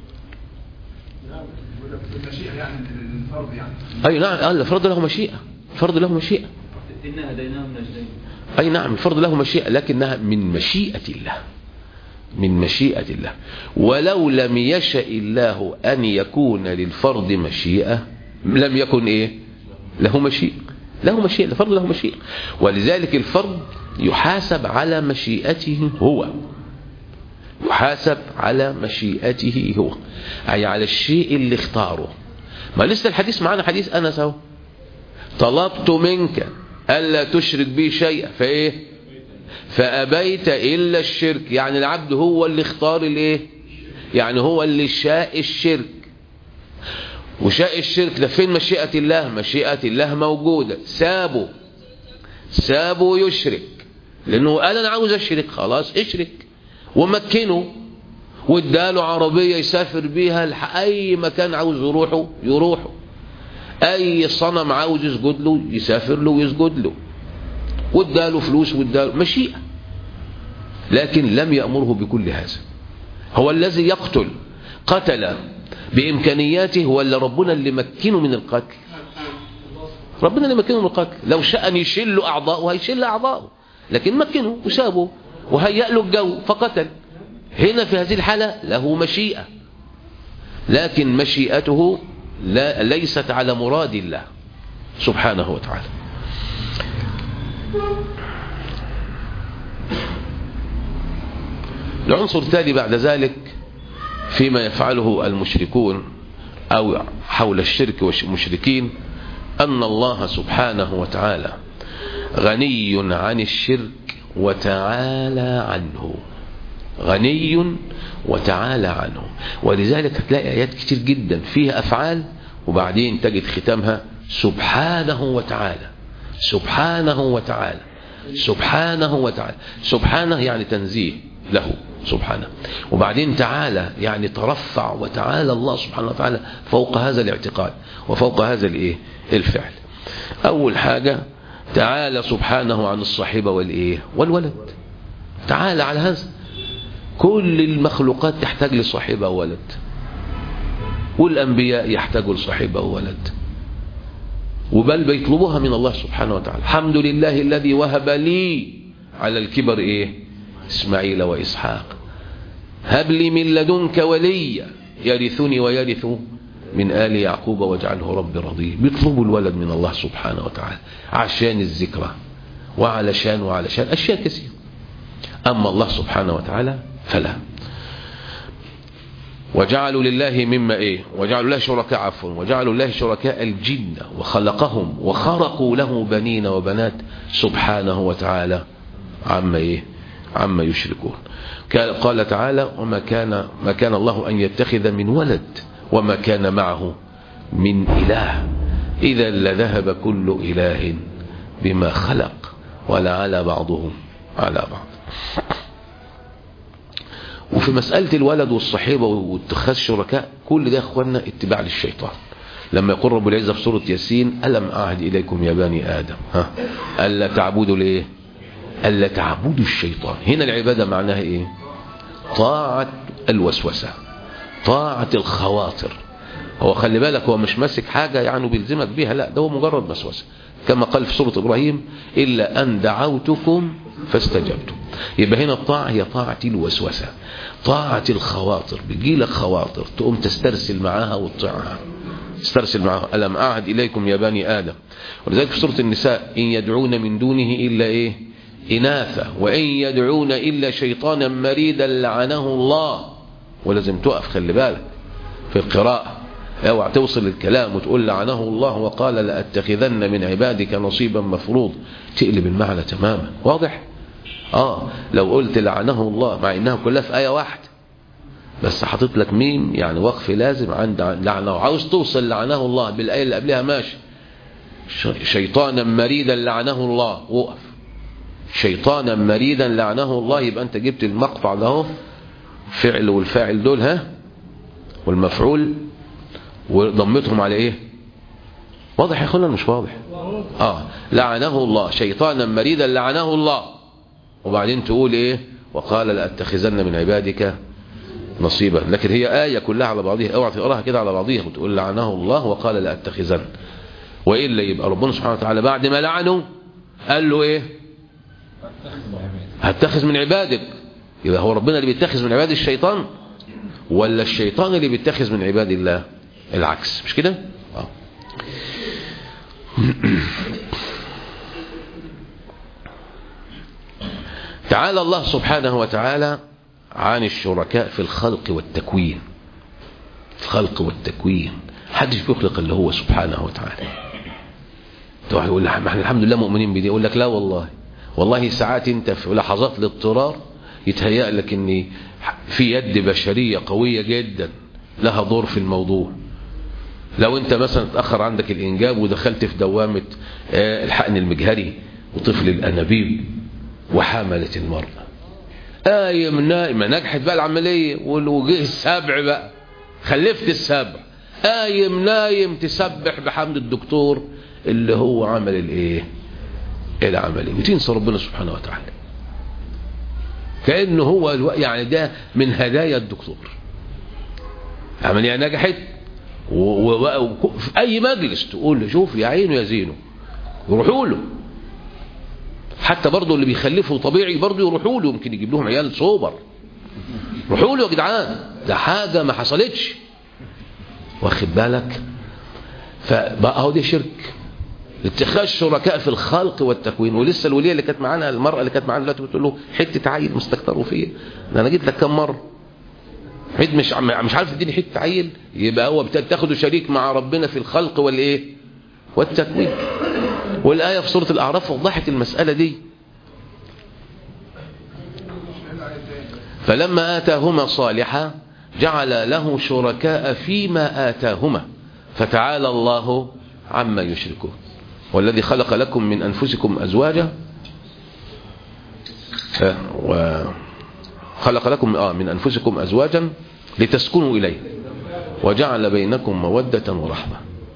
[SPEAKER 1] اي نعم اه الفرض له مشيئة الفرض له مشيئة
[SPEAKER 2] إنا هديناهم نجدين
[SPEAKER 1] اي نعم الفرض له مشيئة لكنها من مشيئة الله من مشيئة الله ولو لم يشأ الله أن يكون للفرض مشيئة لم يكن إيه له مشيئة له مشيئة الفرض له مشيئة ولذلك الفرض يحاسب على مشيئته هو يحاسب على مشيئته هو أي على الشيء اللي اختاره ما لسه الحديث معنا حديث أنس اهو طلبت منك ألا تشرك بي شيئا فإيه فأبيت إلا الشرك يعني العبد هو اللي اختار الايه يعني هو اللي شاء الشرك وشاء الشرك ده فين مشيئة الله مشيئة الله موجودة سابه سابه يشرك لأنه قال أنا عاوز أشرك خلاص اشرك ومكنه واداله عربية يسافر بيها لأي مكان عاوز يروحه يروحه أي صنم عاوز يسجد له يسافر له ويسجد له واداله فلوس واداله مشيئة لكن لم يأمره بكل هذا هو الذي يقتل قتل بإمكانياته ولا ربنا اللي مكنه من القتل ربنا اللي مكنه من القتل لو شاء أن يشل أعضاءه هيشل أعضاءه لكن مكنه وسابه وهيأ له الجو فقتل هنا في هذه الحالة له مشيئة لكن مشيئته لا ليست على مراد الله سبحانه وتعالى العنصر التالي بعد ذلك فيما يفعله المشركون أو حول الشرك والمشركين أن الله سبحانه وتعالى غني عن الشرك وتعالى عنه غني وتعالى عنه ولذلك هتلاقي آيات كتير جدا فيها أفعال وبعدين تجد ختامها سبحانه وتعالى سبحانه وتعالى سبحانه وتعالى سبحانه يعني تنزيه له سبحانه وبعدين تعالى يعني ترفع وتعالى الله سبحانه وتعالى فوق هذا الاعتقاد وفوق هذا الايه الفعل اول حاجة تعالى سبحانه عن الصاحبة والايه والولد تعالى على هذا كل المخلوقات تحتاج لصاحبها ولد والأنبياء يحتاجوا لصاحبها ولد وبل بيطلبوها من الله سبحانه وتعالى الحمد لله الذي وهب لي على الكبر إيه إسماعيل وإسحاق هب لي من لدنك وليا يرثني ويرث من آل يعقوب واجعله رب رضي بيطلبوا الولد من الله سبحانه وتعالى عشان الذكرى وعلشان وعلشان أشياء كثيرة أما الله سبحانه وتعالى فلا وجعلوا لله مما ايه وجعلوا الله شركاء عفوا وجعلوا الله شركاء الجن وخلقهم وخرقوا له بنين وبنات سبحانه وتعالى عما ايه عما يشركون قال تعالى وما كان ما كان الله ان يتخذ من ولد وما كان معه من اله اذا لذهب كل اله بما خلق ولعلى بعضهم على بعض وفي مسألة الولد والصحيبة واتخاذ شركاء كل ده يا اخوانا اتباع للشيطان لما يقول رب العزة في سورة ياسين ألم أعهد إليكم يا بني آدم ها ألا تعبدوا ليه ألا تعبدوا الشيطان هنا العبادة معناها إيه طاعة الوسوسة طاعة الخواطر هو خلي بالك هو مش ماسك حاجة يعني بيلزمك بيها لا ده هو مجرد وسوسة كما قال في سورة إبراهيم إلا أن دعوتكم فاستجبتم يبقى هنا الطاعة هي طاعة الوسوسة طاعة الخواطر بيجي لك خواطر تقوم تسترسل معاها وتطيعها استرسل معاها ألم أعهد إليكم يا بني آدم ولذلك في سورة النساء إن يدعون من دونه إلا إيه إناثا وإن يدعون إلا شيطانا مريدا لعنه الله ولازم تقف خلي بالك في القراءة اوعى توصل الكلام وتقول لعنه الله وقال لأتخذن من عبادك نصيبا مفروض تقلب المعنى تماما واضح اه لو قلت لعنه الله مع انها كلها في آية واحدة بس حاطط لك ميم يعني وقف لازم عند لعنه عاوز توصل لعنه الله بالآية اللي قبلها ماشي شيطانا مريدا لعنه الله وقف شيطانا مريدا لعنه الله يبقى انت جبت المقطع ده فعل والفاعل دول ها والمفعول وضمتهم على ايه واضح يا اخوانا مش واضح اه لعنه الله شيطانا مريدا لعنه الله وبعدين تقول ايه وقال لاتخذن من عبادك نصيبا لكن هي آية كلها على بعضها اوعى تقراها كده على بعضها وتقول لعنه الله وقال لاتخذن وإلا يبقى ربنا سبحانه وتعالى بعد ما لعنه قال له ايه هتخذ من عبادك يبقى هو ربنا اللي بيتخذ من عباد الشيطان ولا الشيطان اللي بيتخذ من عباد الله العكس مش كده آه. تعالى الله سبحانه وتعالى عن الشركاء في الخلق والتكوين في الخلق والتكوين حدش بيخلق اللي هو سبحانه وتعالى واحد يقول لك احنا الحمد لله مؤمنين بدي يقول لك لا والله والله ساعات انت في لحظات الاضطرار يتهيأ لك ان في يد بشرية قوية جدا لها دور في الموضوع لو انت مثلا اتأخر عندك الانجاب ودخلت في دوامة اه الحقن المجهري وطفل الانابيب وحملت المرأة قايم نايمة نجحت بقى العملية وجه السبع بقى خلفت السبع قايم نايم تسبح بحمد الدكتور اللي هو عمل الايه العملية وتنسى ربنا سبحانه وتعالى كأنه هو الو... يعني ده من هدايا الدكتور عملية نجحت و... و... و... في أي مجلس تقول له شوف يا عينه يا زينه يروحوا له حتى برضه اللي بيخلفوا طبيعي برضه يروحوا له يمكن يجيب لهم عيال سوبر روحوا له يا جدعان ده حاجة ما حصلتش واخد بالك فبقى اهو ده شرك اتخاذ شركاء في الخلق والتكوين ولسه الوليه اللي كانت معانا المراه اللي كانت معانا دلوقتي بتقول له حته عيل مستكتروا فيا ده انا جيت لك كم مره حد مش مش عارف تديني حته عيل يبقى هو بتاخده شريك مع ربنا في الخلق والايه والتكوين والايه في سوره الاعراف وضحت المساله دي فلما اتاهما صالحا جعل له شركاء فيما آتاهما فتعالى الله عما يشركون والذي خلق لكم من أنفسكم أزواجا وخلق لكم آه من أنفسكم أزواجا لتسكنوا إليه وجعل بينكم مودة ورحمة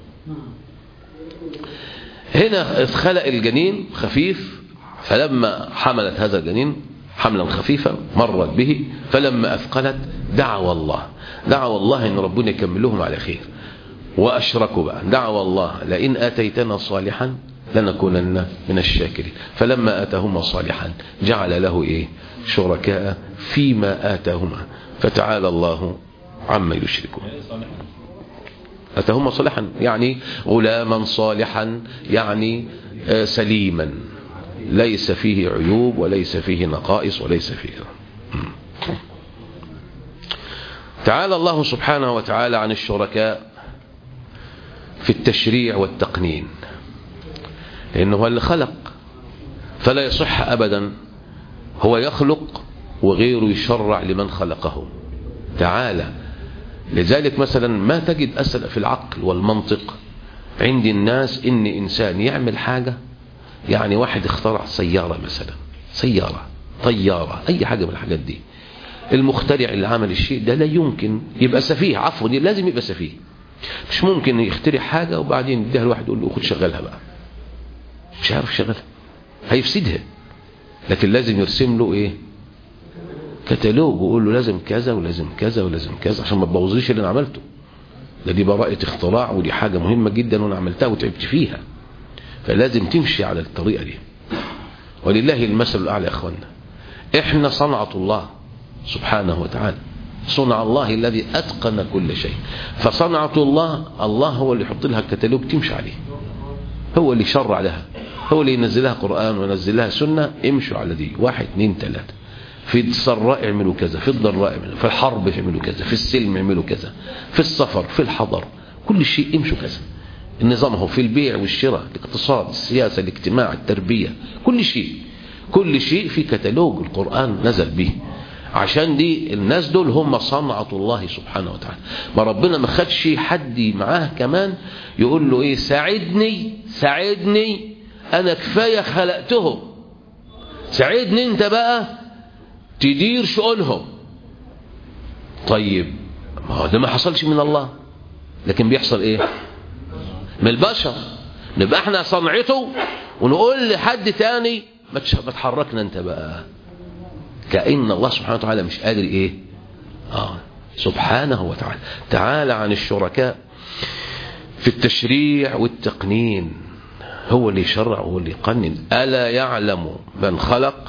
[SPEAKER 1] هنا خلق الجنين خفيف فلما حملت هذا الجنين حملا خفيفا مرت به فلما أثقلت دعوا الله دعوا الله أن ربنا يكملهم على خير وأشركوا بقى دعوا الله لئن آتيتنا صالحا لنكونن من الشاكرين فلما آتاهما صالحا جعل له إيه شركاء فيما آتاهما فتعالى الله عما يشركون أتاهما صالحا يعني غلاما صالحا يعني سليما ليس فيه عيوب وليس فيه نقائص وليس فيه تعالى الله سبحانه وتعالى عن الشركاء في التشريع والتقنين لأنه هو اللي خلق فلا يصح أبدا هو يخلق وغيره يشرع لمن خلقه تعالى لذلك مثلا ما تجد أسل في العقل والمنطق عند الناس إن إنسان يعمل حاجة يعني واحد اخترع سيارة مثلا سيارة طيارة أي حاجة من الحاجات دي المخترع اللي عمل الشيء ده لا يمكن يبقى سفيه عفوا لازم يبقى سفيه مش ممكن يخترع حاجة وبعدين يديها الواحد يقول له خد شغلها بقى مش عارف شغلها هيفسدها لكن لازم يرسم له ايه كتالوج ويقول له لازم كذا ولازم كذا ولازم كذا عشان ما تبوظيش اللي انا عملته ده دي براءة اختراع ودي حاجة مهمة جدا وانا عملتها وتعبت فيها فلازم تمشي على الطريقة دي ولله المثل الأعلى يا أخوانا إحنا صنعة الله سبحانه وتعالى صنع الله الذي أتقن كل شيء فصنعة الله الله هو اللي يحط لها الكتالوج تمشي عليه هو اللي شرع لها هو اللي ينزل لها قرآن وينزل لها سنة امشوا على دي واحد اثنين ثلاثة في السراء يعملوا كذا في الضراء يعملوا في الحرب يعملوا كذا في السلم يعملوا كذا في السفر في الحضر كل شيء امشوا كذا النظام هو في البيع والشراء الاقتصاد السياسة الاجتماع التربية كل شيء كل شيء في كتالوج القرآن نزل به عشان دي الناس دول هم صنعة الله سبحانه وتعالى ما ربنا ما خدش حد معاه كمان يقول له ايه ساعدني ساعدني انا كفاية خلقتهم ساعدني انت بقى تدير شؤونهم طيب ما هو ده ما حصلش من الله لكن بيحصل ايه من البشر نبقى احنا صنعته ونقول لحد تاني ما تحركنا انت بقى كأن الله سبحانه وتعالى مش قادر ايه آه سبحانه وتعالى تعالى عن الشركاء في التشريع والتقنين هو اللي يشرع وهو اللي يقنن ألا يعلم من خلق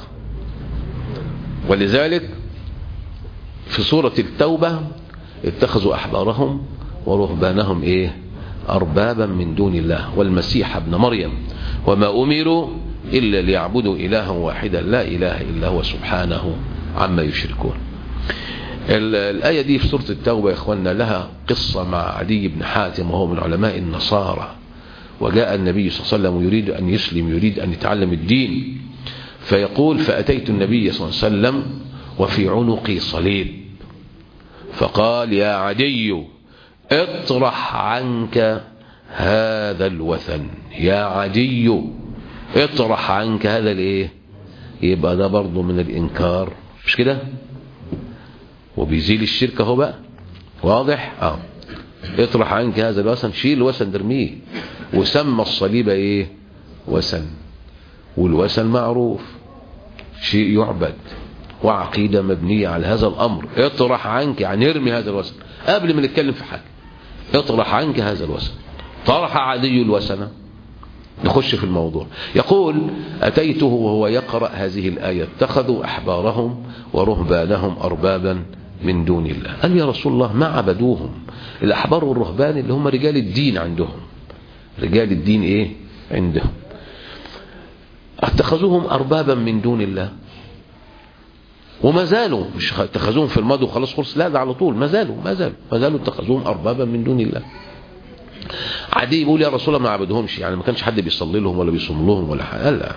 [SPEAKER 1] ولذلك في سورة التوبة اتخذوا أحبارهم ورهبانهم ايه أربابا من دون الله والمسيح ابن مريم وما أمروا إلا ليعبدوا إلها واحدا لا إله إلا هو سبحانه عما يشركون الآية دي في سورة التوبة يا إخواننا لها قصة مع عدي بن حاتم وهو من علماء النصارى وجاء النبي صلى الله عليه وسلم يريد أن يسلم يريد أن يتعلم الدين فيقول فأتيت النبي صلى الله عليه وسلم وفي عنقي صليب فقال يا عدي اطرح عنك هذا الوثن يا عدي اطرح عنك هذا الايه يبقى ده برضه من الانكار مش كده وبيزيل الشرك اهو بقى واضح اه اطرح عنك هذا الوثن شيل الوثن درميه وسمى الصليب ايه وثن والوثن معروف شيء يعبد وعقيدة مبنية على هذا الأمر اطرح عنك يعني ارمي هذا الوثن قبل ما نتكلم في حاجة اطرح عنك هذا الوثن طرح عدي الوثن نخش في الموضوع يقول أتيته وهو يقرأ هذه الآية اتخذوا أحبارهم ورهبانهم أربابا من دون الله قال يا رسول الله ما عبدوهم الأحبار والرهبان اللي هم رجال الدين عندهم رجال الدين إيه عندهم اتخذوهم أربابا من دون الله وما زالوا مش اتخذوهم في الماضي وخلاص خلص لا ده على طول ما زالوا ما زالوا ما زالوا اتخذوهم أربابا من دون الله عادي يقول يا رسول الله ما عبدهمش يعني ما كانش حد بيصلي لهم ولا بيصوم لهم ولا حاجه لا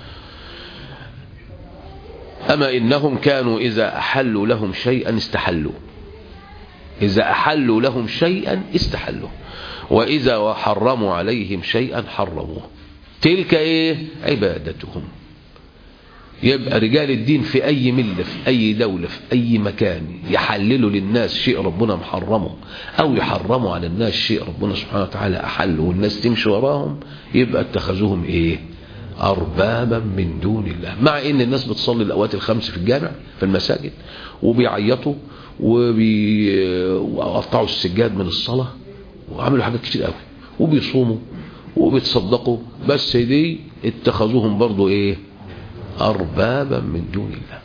[SPEAKER 1] أما إنهم كانوا إذا أحلوا لهم شيئا استحلوا إذا أحلوا لهم شيئا استحلوا وإذا حرموا عليهم شيئا حرموه تلك إيه عبادتهم يبقى رجال الدين في أي ملة في أي دولة في أي مكان يحللوا للناس شيء ربنا محرمه أو يحرموا على الناس شيء ربنا سبحانه وتعالى أحله والناس تمشي وراهم يبقى اتخذوهم إيه أربابا من دون الله مع إن الناس بتصلي الأوقات الخمس في الجامع في المساجد وبيعيطوا وبي- وقطعوا السجاد من الصلاة وعملوا حاجات كتير قوي وبيصوموا وبيتصدقوا بس دي اتخذوهم برضو ايه أربابا من دون الله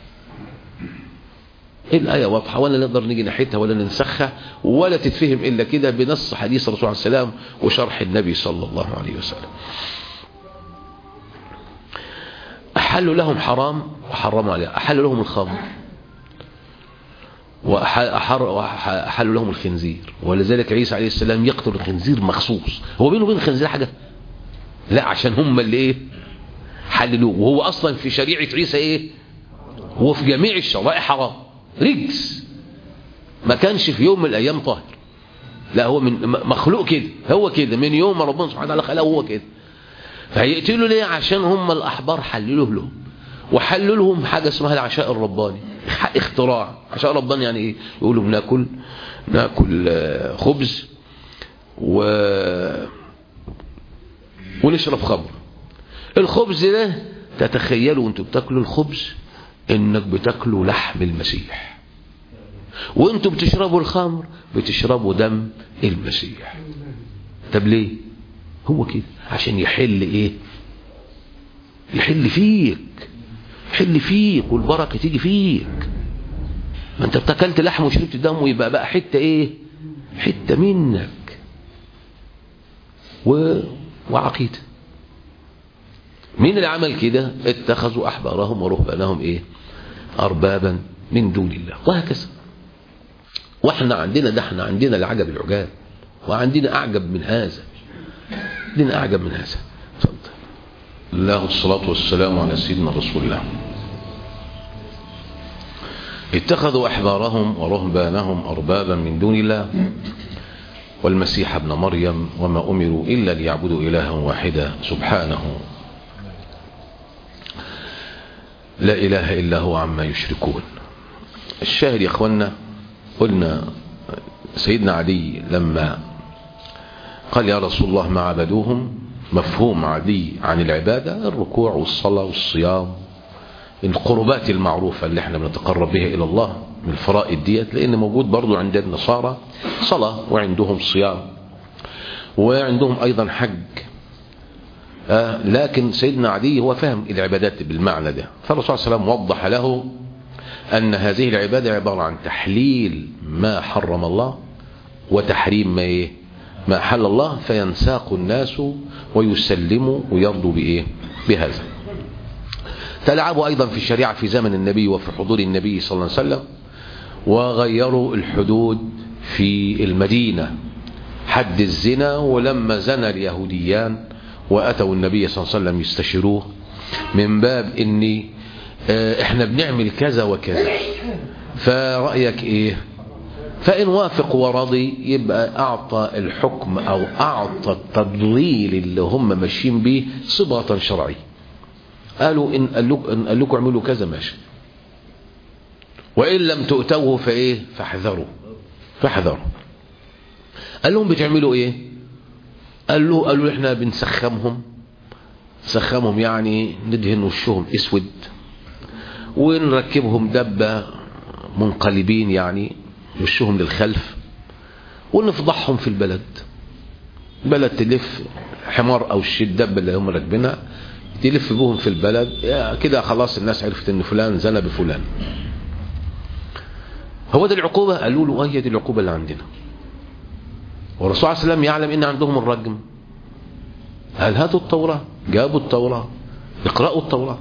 [SPEAKER 1] الآية واضحة ولا نقدر نيجي ناحيتها ولا ننسخها ولا تتفهم إلا كده بنص حديث الرسول عليه السلام وشرح النبي صلى الله عليه وسلم أحلوا لهم حرام وحرموا عليه أحلوا لهم الخمر وأحلوا لهم الخنزير ولذلك عيسى عليه السلام يقتل الخنزير مخصوص هو بينه وبين الخنزير حاجة لا عشان هم اللي ايه حللوه وهو أصلا في شريعة عيسى ايه هو في جميع الشرائع حرام رجس ما كانش في يوم من الأيام طاهر لا هو من مخلوق كده هو كده من يوم ما ربنا سبحانه وتعالى خلقه هو كده فهيقتلوا ليه عشان هم الأحبار حللوه لهم وحلوا لهم حاجة اسمها العشاء الرباني اختراع عشاء رباني يعني ايه يقولوا بناكل ناكل آه، خبز و ونشرب خمر الخبز ده تتخيلوا وانتوا بتاكلوا الخبز انك بتاكلوا لحم المسيح وانتوا بتشربوا الخمر بتشربوا دم المسيح طب ليه هو كده عشان يحل ايه يحل فيك يحل فيك والبركه تيجي فيك ما انت بتاكلت لحم وشربت دم ويبقى بقى حته ايه حته منك و... وعقيده مين اللي عمل كده اتخذوا احبارهم ورهبانهم ايه اربابا من دون الله وهكذا واحنا عندنا ده احنا عندنا العجب العجاب وعندنا اعجب من هذا عندنا اعجب من هذا اتفضل الله الصلاة والسلام على سيدنا رسول الله اتخذوا أحبارهم ورهبانهم أربابا من دون الله والمسيح ابن مريم وما أمروا إلا ليعبدوا إلها واحدا سبحانه لا إله إلا هو عما يشركون الشاهد يا أخوانا قلنا سيدنا علي لما قال يا رسول الله ما عبدوهم مفهوم عادي عن العبادة الركوع والصلاة والصيام القربات المعروفة اللي احنا بنتقرب بها إلى الله من الفرائض ديت لأن موجود برضو عند النصارى صلاة وعندهم صيام وعندهم أيضا حج آه لكن سيدنا علي هو فهم العبادات بالمعنى ده فالرسول صلى الله عليه وسلم وضح له أن هذه العبادة عبارة عن تحليل ما حرم الله وتحريم ما إيه ما حل الله فينساق الناس ويسلموا ويرضوا بإيه بهذا تلعبوا أيضا في الشريعة في زمن النبي وفي حضور النبي صلى الله عليه وسلم وغيروا الحدود في المدينة حد الزنا ولما زنى اليهوديان وأتوا النبي صلى الله عليه وسلم يستشيروه من باب إني اه احنا بنعمل كذا وكذا فرأيك ايه فإن وافق ورضي يبقى أعطى الحكم أو أعطى التضليل اللي هم ماشيين به صبغة شرعية قالوا إن قال لكم, إن قال لكم اعملوا كذا ماشي وإن لم تؤتوه فإيه فاحذروا فاحذروا قال لهم بتعملوا إيه قال له قالوا إحنا بنسخمهم سخمهم يعني ندهن وشهم اسود ونركبهم دبة منقلبين يعني وشهم للخلف ونفضحهم في البلد بلد تلف حمار او الشدب اللي هم راكبينها تلف بهم في البلد كده خلاص الناس عرفت ان فلان زنى بفلان هو ده العقوبة قالوا له هي دي العقوبة اللي عندنا والرسول عليه السلام يعلم ان عندهم الرجم هل هاتوا التوراة جابوا التوراة اقرأوا التوراة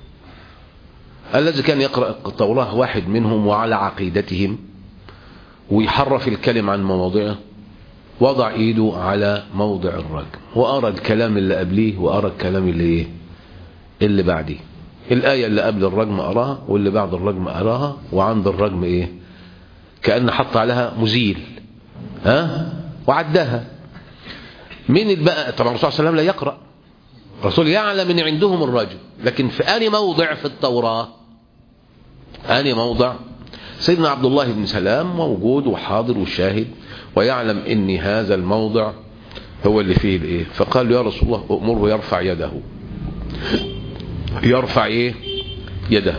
[SPEAKER 1] الذي كان يقرأ التوراة واحد منهم وعلى عقيدتهم ويحرف الكلم عن مواضعه وضع ايده على موضع الرجم وارى الكلام اللي قبليه وارى الكلام اللي ايه اللي بعديه الآية اللي قبل الرجم أراها واللي بعد الرجم أراها وعند الرجم إيه كأن حط عليها مزيل ها وعداها مين بقى طبعا الرسول صلى الله عليه وسلم لا يقرأ الرسول يعلم ان عندهم الرجم لكن في أي موضع في التوراة أي موضع سيدنا عبد الله بن سلام موجود وحاضر وشاهد ويعلم ان هذا الموضع هو اللي فيه الايه فقال له يا رسول الله امره يرفع يده يرفع ايه يده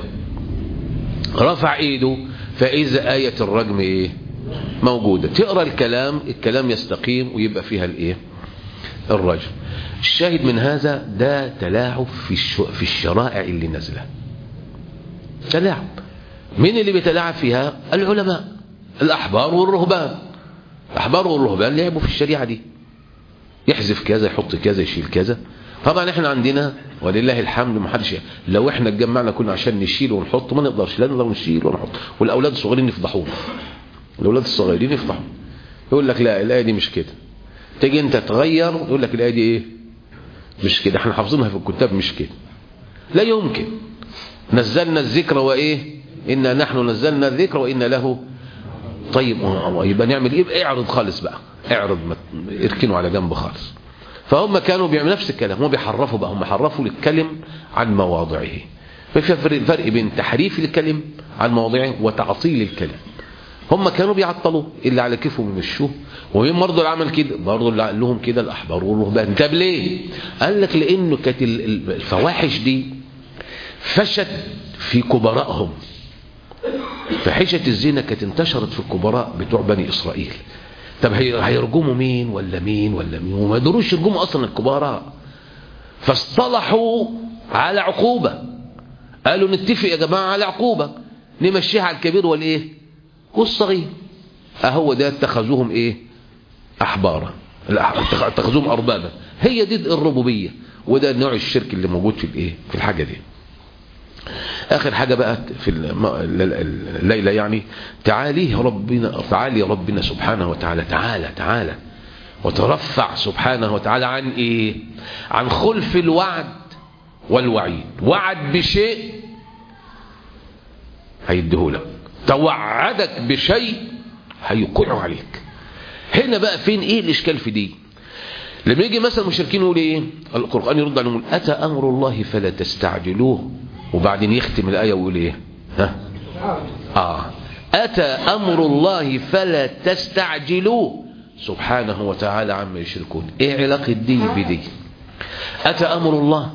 [SPEAKER 1] رفع ايده فاذا آية الرجم ايه موجودة تقرأ الكلام الكلام يستقيم ويبقى فيها الايه الرجم الشاهد من هذا ده تلاعب في في الشرائع اللي نازله تلاعب مين اللي بيتلاعب فيها العلماء الأحبار والرهبان الأحبار والرهبان لعبوا في الشريعة دي يحذف كذا يحط كذا يشيل كذا طبعا احنا عندنا ولله الحمد ما حدش لو احنا اتجمعنا كنا عشان نشيل ونحط ما نقدرش لا نقدر نشيل ونحط والاولاد الصغيرين يفضحونا الاولاد الصغيرين يفضحوا يقول لك لا الايه دي مش كده تيجي انت تغير يقول لك الايه دي ايه مش كده احنا حافظينها في الكتاب مش كده لا يمكن نزلنا الذكر وايه إنا نحن نزلنا الذكر وإنا له طيب يبقى نعمل ايه اعرض خالص بقى اعرض اركنوا على جنب خالص فهم كانوا بيعملوا نفس الكلام هم بيحرفوا بقى هم حرفوا الكلم عن مواضعه ففي فرق بين تحريف الكلم عن مواضعه وتعطيل الكلم هم كانوا بيعطلوا اللي على كيفهم يمشوه ومين برضه اللي عمل كده برضه اللي قال لهم كده الاحبار والرهبان طب ليه قال لك لانه كانت الفواحش دي فشت في كبرائهم فحشة الزنا كانت انتشرت في الكبراء بتوع بني إسرائيل طب هيرجموا مين ولا مين ولا مين وما يقدروش يرجموا أصلا الكبراء فاصطلحوا على عقوبة قالوا نتفق يا جماعة على عقوبة نمشيها على الكبير والإيه والصغير أهو ده اتخذوهم إيه أحبارا اتخذوهم أربابا هي دي الربوبية وده نوع الشرك اللي موجود في الإيه في الحاجة دي اخر حاجة بقى في الليلة يعني تعالي ربنا تعالي ربنا سبحانه وتعالى تعالى تعالى وترفع سبحانه وتعالى عن ايه عن خلف الوعد والوعيد وعد بشيء هيديهولك توعدك بشيء هيوقعه عليك هنا بقى فين ايه الاشكال في دي لما يجي مثلا المشركين يقول ايه القرآن يرد عليهم اتى امر الله فلا تستعجلوه وبعدين يختم الآية ويقول ايه ها آه أتى أمر الله فلا تستعجلوه سبحانه وتعالى عما يشركون ايه علاقة دي بدي أتى أمر الله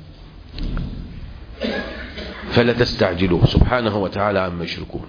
[SPEAKER 1] فلا تستعجلوه سبحانه وتعالى عما يشركون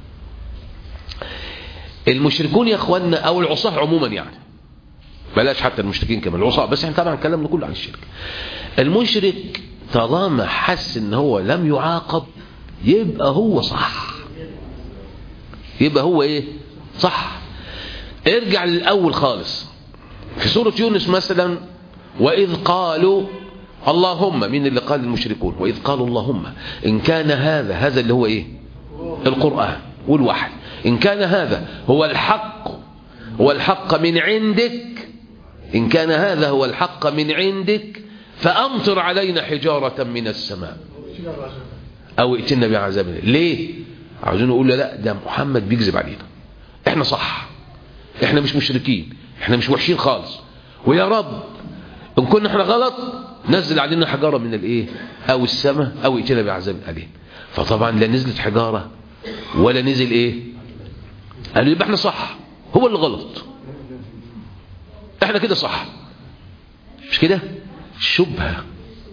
[SPEAKER 1] المشركون يا اخواننا او العصاة عموما يعني بلاش حتى المشركين كمان العصاة بس احنا طبعا كلامنا كله عن الشرك المشرك طالما حس ان هو لم يعاقب يبقى هو صح يبقى هو ايه صح ارجع للاول خالص في سورة يونس مثلا واذ قالوا اللهم مين اللي قال المشركون واذ قالوا اللهم ان كان هذا هذا اللي هو ايه القرآن والوحي ان كان هذا هو الحق هو الحق من عندك ان كان هذا هو الحق من عندك فأمطر علينا حجارة من السماء أو ائتنا بعذاب ليه عاوزين نقول لا ده محمد بيكذب علينا احنا صح احنا مش مشركين احنا مش وحشين خالص ويا رب ان كنا احنا غلط نزل علينا حجارة من الايه او السماء او ائتنا بعذاب أليم فطبعا لا نزلت حجارة ولا نزل ايه قالوا يبقى احنا صح هو اللي غلط احنا كده صح مش كده شبهة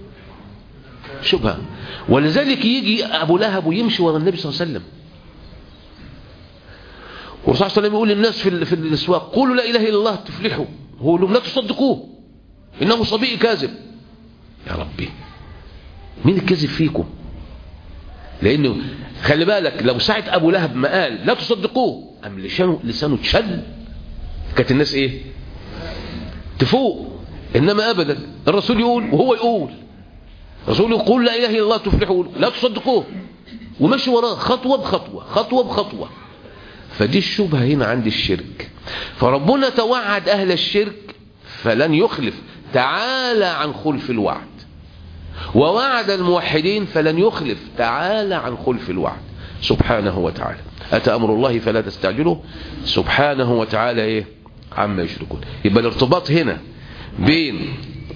[SPEAKER 1] شبهة ولذلك يجي أبو لهب ويمشي ورا النبي صلى الله عليه وسلم والرسول صلى الله عليه وسلم يقول للناس في في الاسواق قولوا لا اله الا الله تفلحوا هو لهم لا تصدقوه انه صبي كاذب يا ربي مين الكذب فيكم لانه خلي بالك لو ساعه ابو لهب ما قال لا تصدقوه ام لسانه لسانه اتشل كانت الناس ايه تفوق انما ابدا الرسول يقول وهو يقول الرسول يقول لا اله الا الله تفلحوا لا تصدقوه ومشي وراه خطوه بخطوه خطوه بخطوه فدي الشبهه هنا عند الشرك فربنا توعد اهل الشرك فلن يخلف تعالى عن خلف الوعد ووعد الموحدين فلن يخلف تعالى عن خلف الوعد سبحانه وتعالى أتى أمر الله فلا تستعجله سبحانه وتعالى إيه عما يشركون يبقى الارتباط هنا بين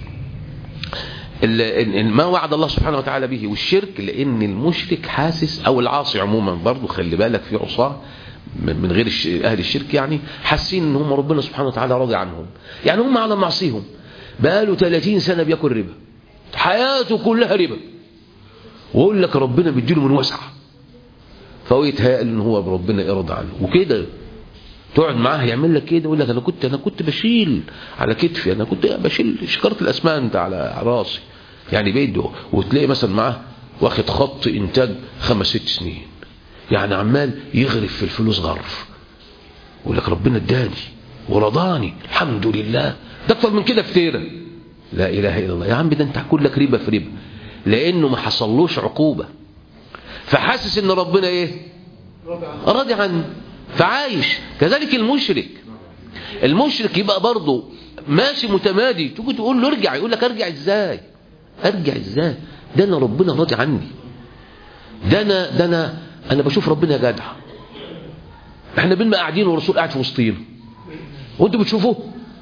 [SPEAKER 1] ما وعد الله سبحانه وتعالى به والشرك لأن المشرك حاسس أو العاصي عموما برضه خلي بالك في عصاه من غير أهل الشرك يعني حاسين ان هم ربنا سبحانه وتعالى راضي عنهم يعني هم على معصيهم بقاله 30 سنة بياكل ربا حياته كلها ربا ويقول لك ربنا بيديله من وسعه فهو يتهيأ ان هو ربنا يرضى عنه وكده تقعد معاه يعمل لك كده يقول لك انا كنت انا كنت بشيل على كتفي انا كنت بشيل شكاره الاسمنت على راسي يعني بيده وتلاقي مثلا معاه واخد خط انتاج خمس ست سنين يعني عمال يغرف في الفلوس غرف يقول لك ربنا اداني ورضاني الحمد لله ده اكتر من كده فتيره لا اله الا الله يا عم ده انت هتكون لك ربا في ربا لانه ما حصلوش عقوبه فحاسس ان ربنا ايه راضي عنه فعايش كذلك المشرك المشرك يبقى برضه ماشي متمادي تيجي تقول له ارجع يقول لك ارجع ازاي ارجع ازاي ده انا ربنا راضي عني ده انا ده انا انا بشوف ربنا جدع احنا بينا قاعدين والرسول قاعد في وسطينا وانتوا بتشوفوه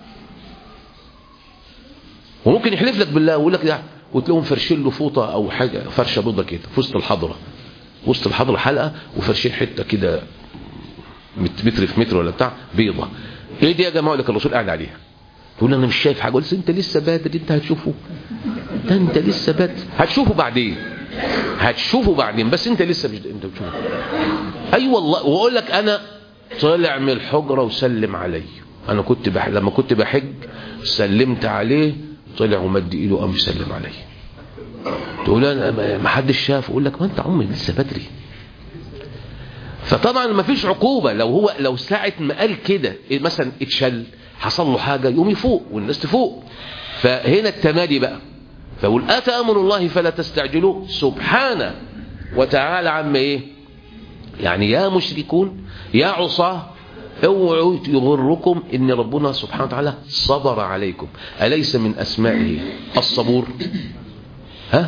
[SPEAKER 1] وممكن يحلف لك بالله ويقول لك ده وتلاقيهم فرشين له فوطه او حاجه فرشه بيضه كده في وسط الحضره وسط الحضره حلقه وفرشين حته كده متر في متر ولا بتاع بيضه ايه دي يا جماعه لك الرسول قاعد عليها تقول انا مش شايف حاجه قلت انت لسه بادر انت هتشوفه ده انت لسه بادر هتشوفه بعدين هتشوفه بعدين بس انت لسه مش انت بتشوفه اي أيوة والله واقول لك انا طلع من الحجره وسلم علي انا كنت بح... لما كنت بحج سلمت عليه طلع ومد ايده قام يسلم علي تقول انا ما حدش شاف اقول لك ما انت عمري لسه بدري فطبعا ما فيش عقوبه لو هو لو ساعه ما قال كده مثلا اتشل حصل له حاجه يقوم يفوق والناس تفوق فهنا التمادي بقى فقول اتى امر الله فلا تستعجلوه سبحانه وتعالى عما ايه يعني يا مشركون يا عصاه اوعوا يغركم ان ربنا سبحانه وتعالى صبر عليكم اليس من اسمائه الصبور ها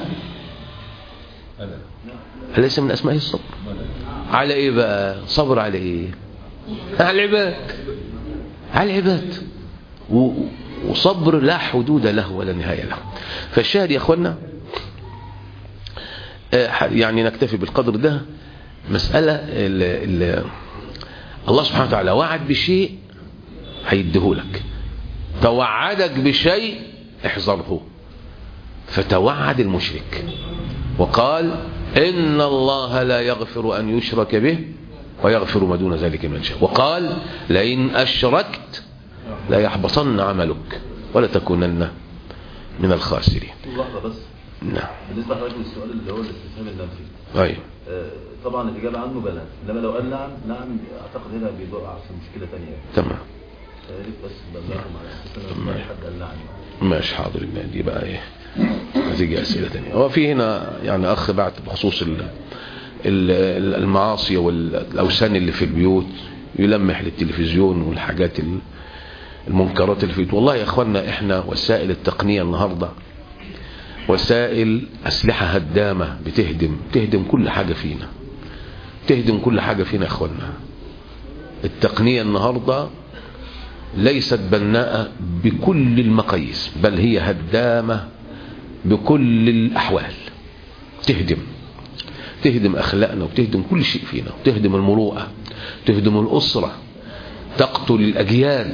[SPEAKER 1] اليس من اسمائه الصبر على ايه بقى صبر على ايه على العباد على العباد وصبر لا حدود له ولا نهاية له فالشاهد يا اخوانا يعني نكتفي بالقدر ده مسألة ال ال الله سبحانه وتعالى وعد بشيء هيديهولك توعدك بشيء احذره فتوعد المشرك وقال إن الله لا يغفر أن يشرك به ويغفر ما دون ذلك من شاء وقال لئن أشركت لا يحبطن عملك ولا تكونن من الخاسرين
[SPEAKER 2] لحظة بس
[SPEAKER 1] نعم
[SPEAKER 2] بالنسبة لحضرتك للسؤال اللي هو الاستفهام النفسي
[SPEAKER 1] أيوه
[SPEAKER 2] آه، طبعا الإجابة عنه بلى إنما لو قال نعم نعم أعتقد هنا بيدور في مشكلة ثانية
[SPEAKER 1] تمام
[SPEAKER 2] يا ريت بس بلغهم على أساس إن
[SPEAKER 1] تمام.
[SPEAKER 2] حد قال نعم
[SPEAKER 1] ماشي حاضر ما دي بقى ايه هتيجي اسئله تانية هو في هنا يعني اخ بعت بخصوص ال- ال- المعاصي والاوثان اللي في البيوت يلمح للتلفزيون والحاجات ال- المنكرات اللي في البيوت والله يا اخوانا احنا وسائل التقنيه النهارده وسائل اسلحه هدامه بتهدم تهدم كل حاجه فينا تهدم كل حاجه فينا يا اخوانا التقنيه النهارده ليست بناءة بكل المقاييس بل هي هدامة بكل الأحوال تهدم تهدم أخلاقنا وتهدم كل شيء فينا وتهدم المروءة تهدم الأسرة تقتل الأجيال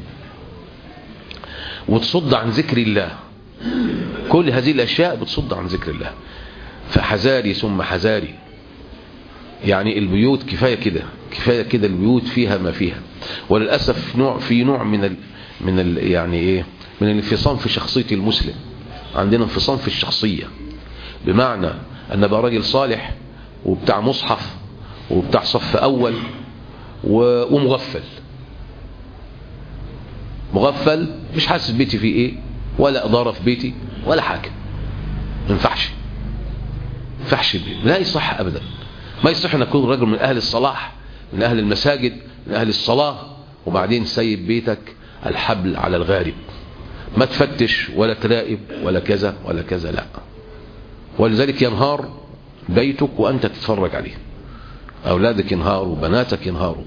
[SPEAKER 1] وتصد عن ذكر الله كل هذه الأشياء بتصد عن ذكر الله فحذاري ثم حذاري يعني البيوت كفاية كده كفاية كده البيوت فيها ما فيها وللأسف نوع في نوع من ال من ال يعني ايه من الانفصام في شخصية المسلم عندنا انفصام في الشخصية بمعنى ان بقى راجل صالح وبتاع مصحف وبتاع صف اول و- ومغفل مغفل مش حاسس بيتي فيه ايه ولا اداره في بيتي ولا حاجه ما ينفعش ما ينفعش لا يصح ابدا ما يصح ان يكون رجل من اهل الصلاح من اهل المساجد من اهل الصلاه وبعدين سيب بيتك الحبل على الغارب ما تفتش ولا تراقب ولا كذا ولا كذا لا ولذلك ينهار بيتك وانت تتفرج عليه اولادك ينهاروا بناتك ينهاروا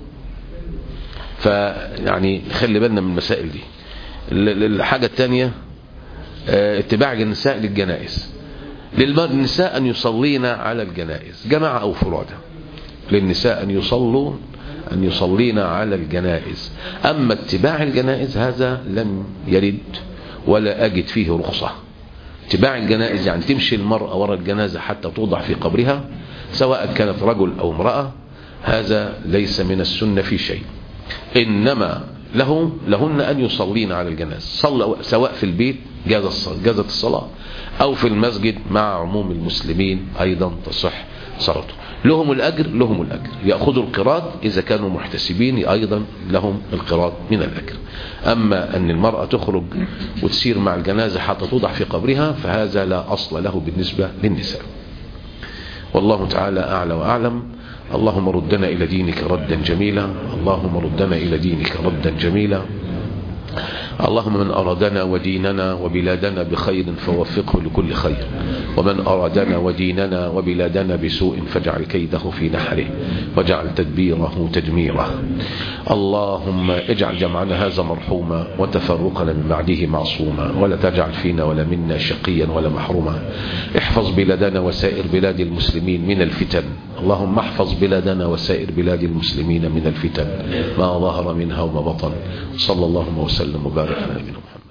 [SPEAKER 1] فيعني خلي بالنا من المسائل دي ال- ال- الحاجة الثانية آه، اتباع النساء للجنائز للنساء أن يصلين على الجنائز جماعة أو فرادى للنساء أن يصلون أن يصلين على الجنائز أما اتباع الجنائز هذا لم يرد ولا أجد فيه رخصة اتباع الجنائز يعني تمشي المرأة وراء الجنازة حتى توضع في قبرها سواء كانت رجل أو امرأة هذا ليس من السنة في شيء إنما له لهن أن يصلين على الجنازة صلى سواء في البيت جازت الصلاة أو في المسجد مع عموم المسلمين أيضا تصح صلاته لهم الأجر لهم الأجر يأخذوا القراط إذا كانوا محتسبين أيضا لهم القراط من الأجر أما أن المرأة تخرج وتسير مع الجنازة حتى توضع في قبرها فهذا لا أصل له بالنسبة للنساء والله تعالى أعلى وأعلم اللهم ردنا إلى دينك ردا جميلا اللهم ردنا إلى دينك ردا جميلا اللهم من أرادنا وديننا وبلادنا بخير فوفقه لكل خير ومن أرادنا وديننا وبلادنا بسوء فاجعل كيده في نحره واجعل تدبيره تدميره اللهم اجعل جمعنا هذا مرحوما وتفرقنا من بعده معصوما ولا تجعل فينا ولا منا شقيا ولا محروما احفظ بلادنا وسائر بلاد المسلمين من الفتن اللهم احفظ بلادنا وسائر بلاد المسلمين من الفتن ما ظهر منها وما بطن صلى الله وسلم وبارك على نبينا محمد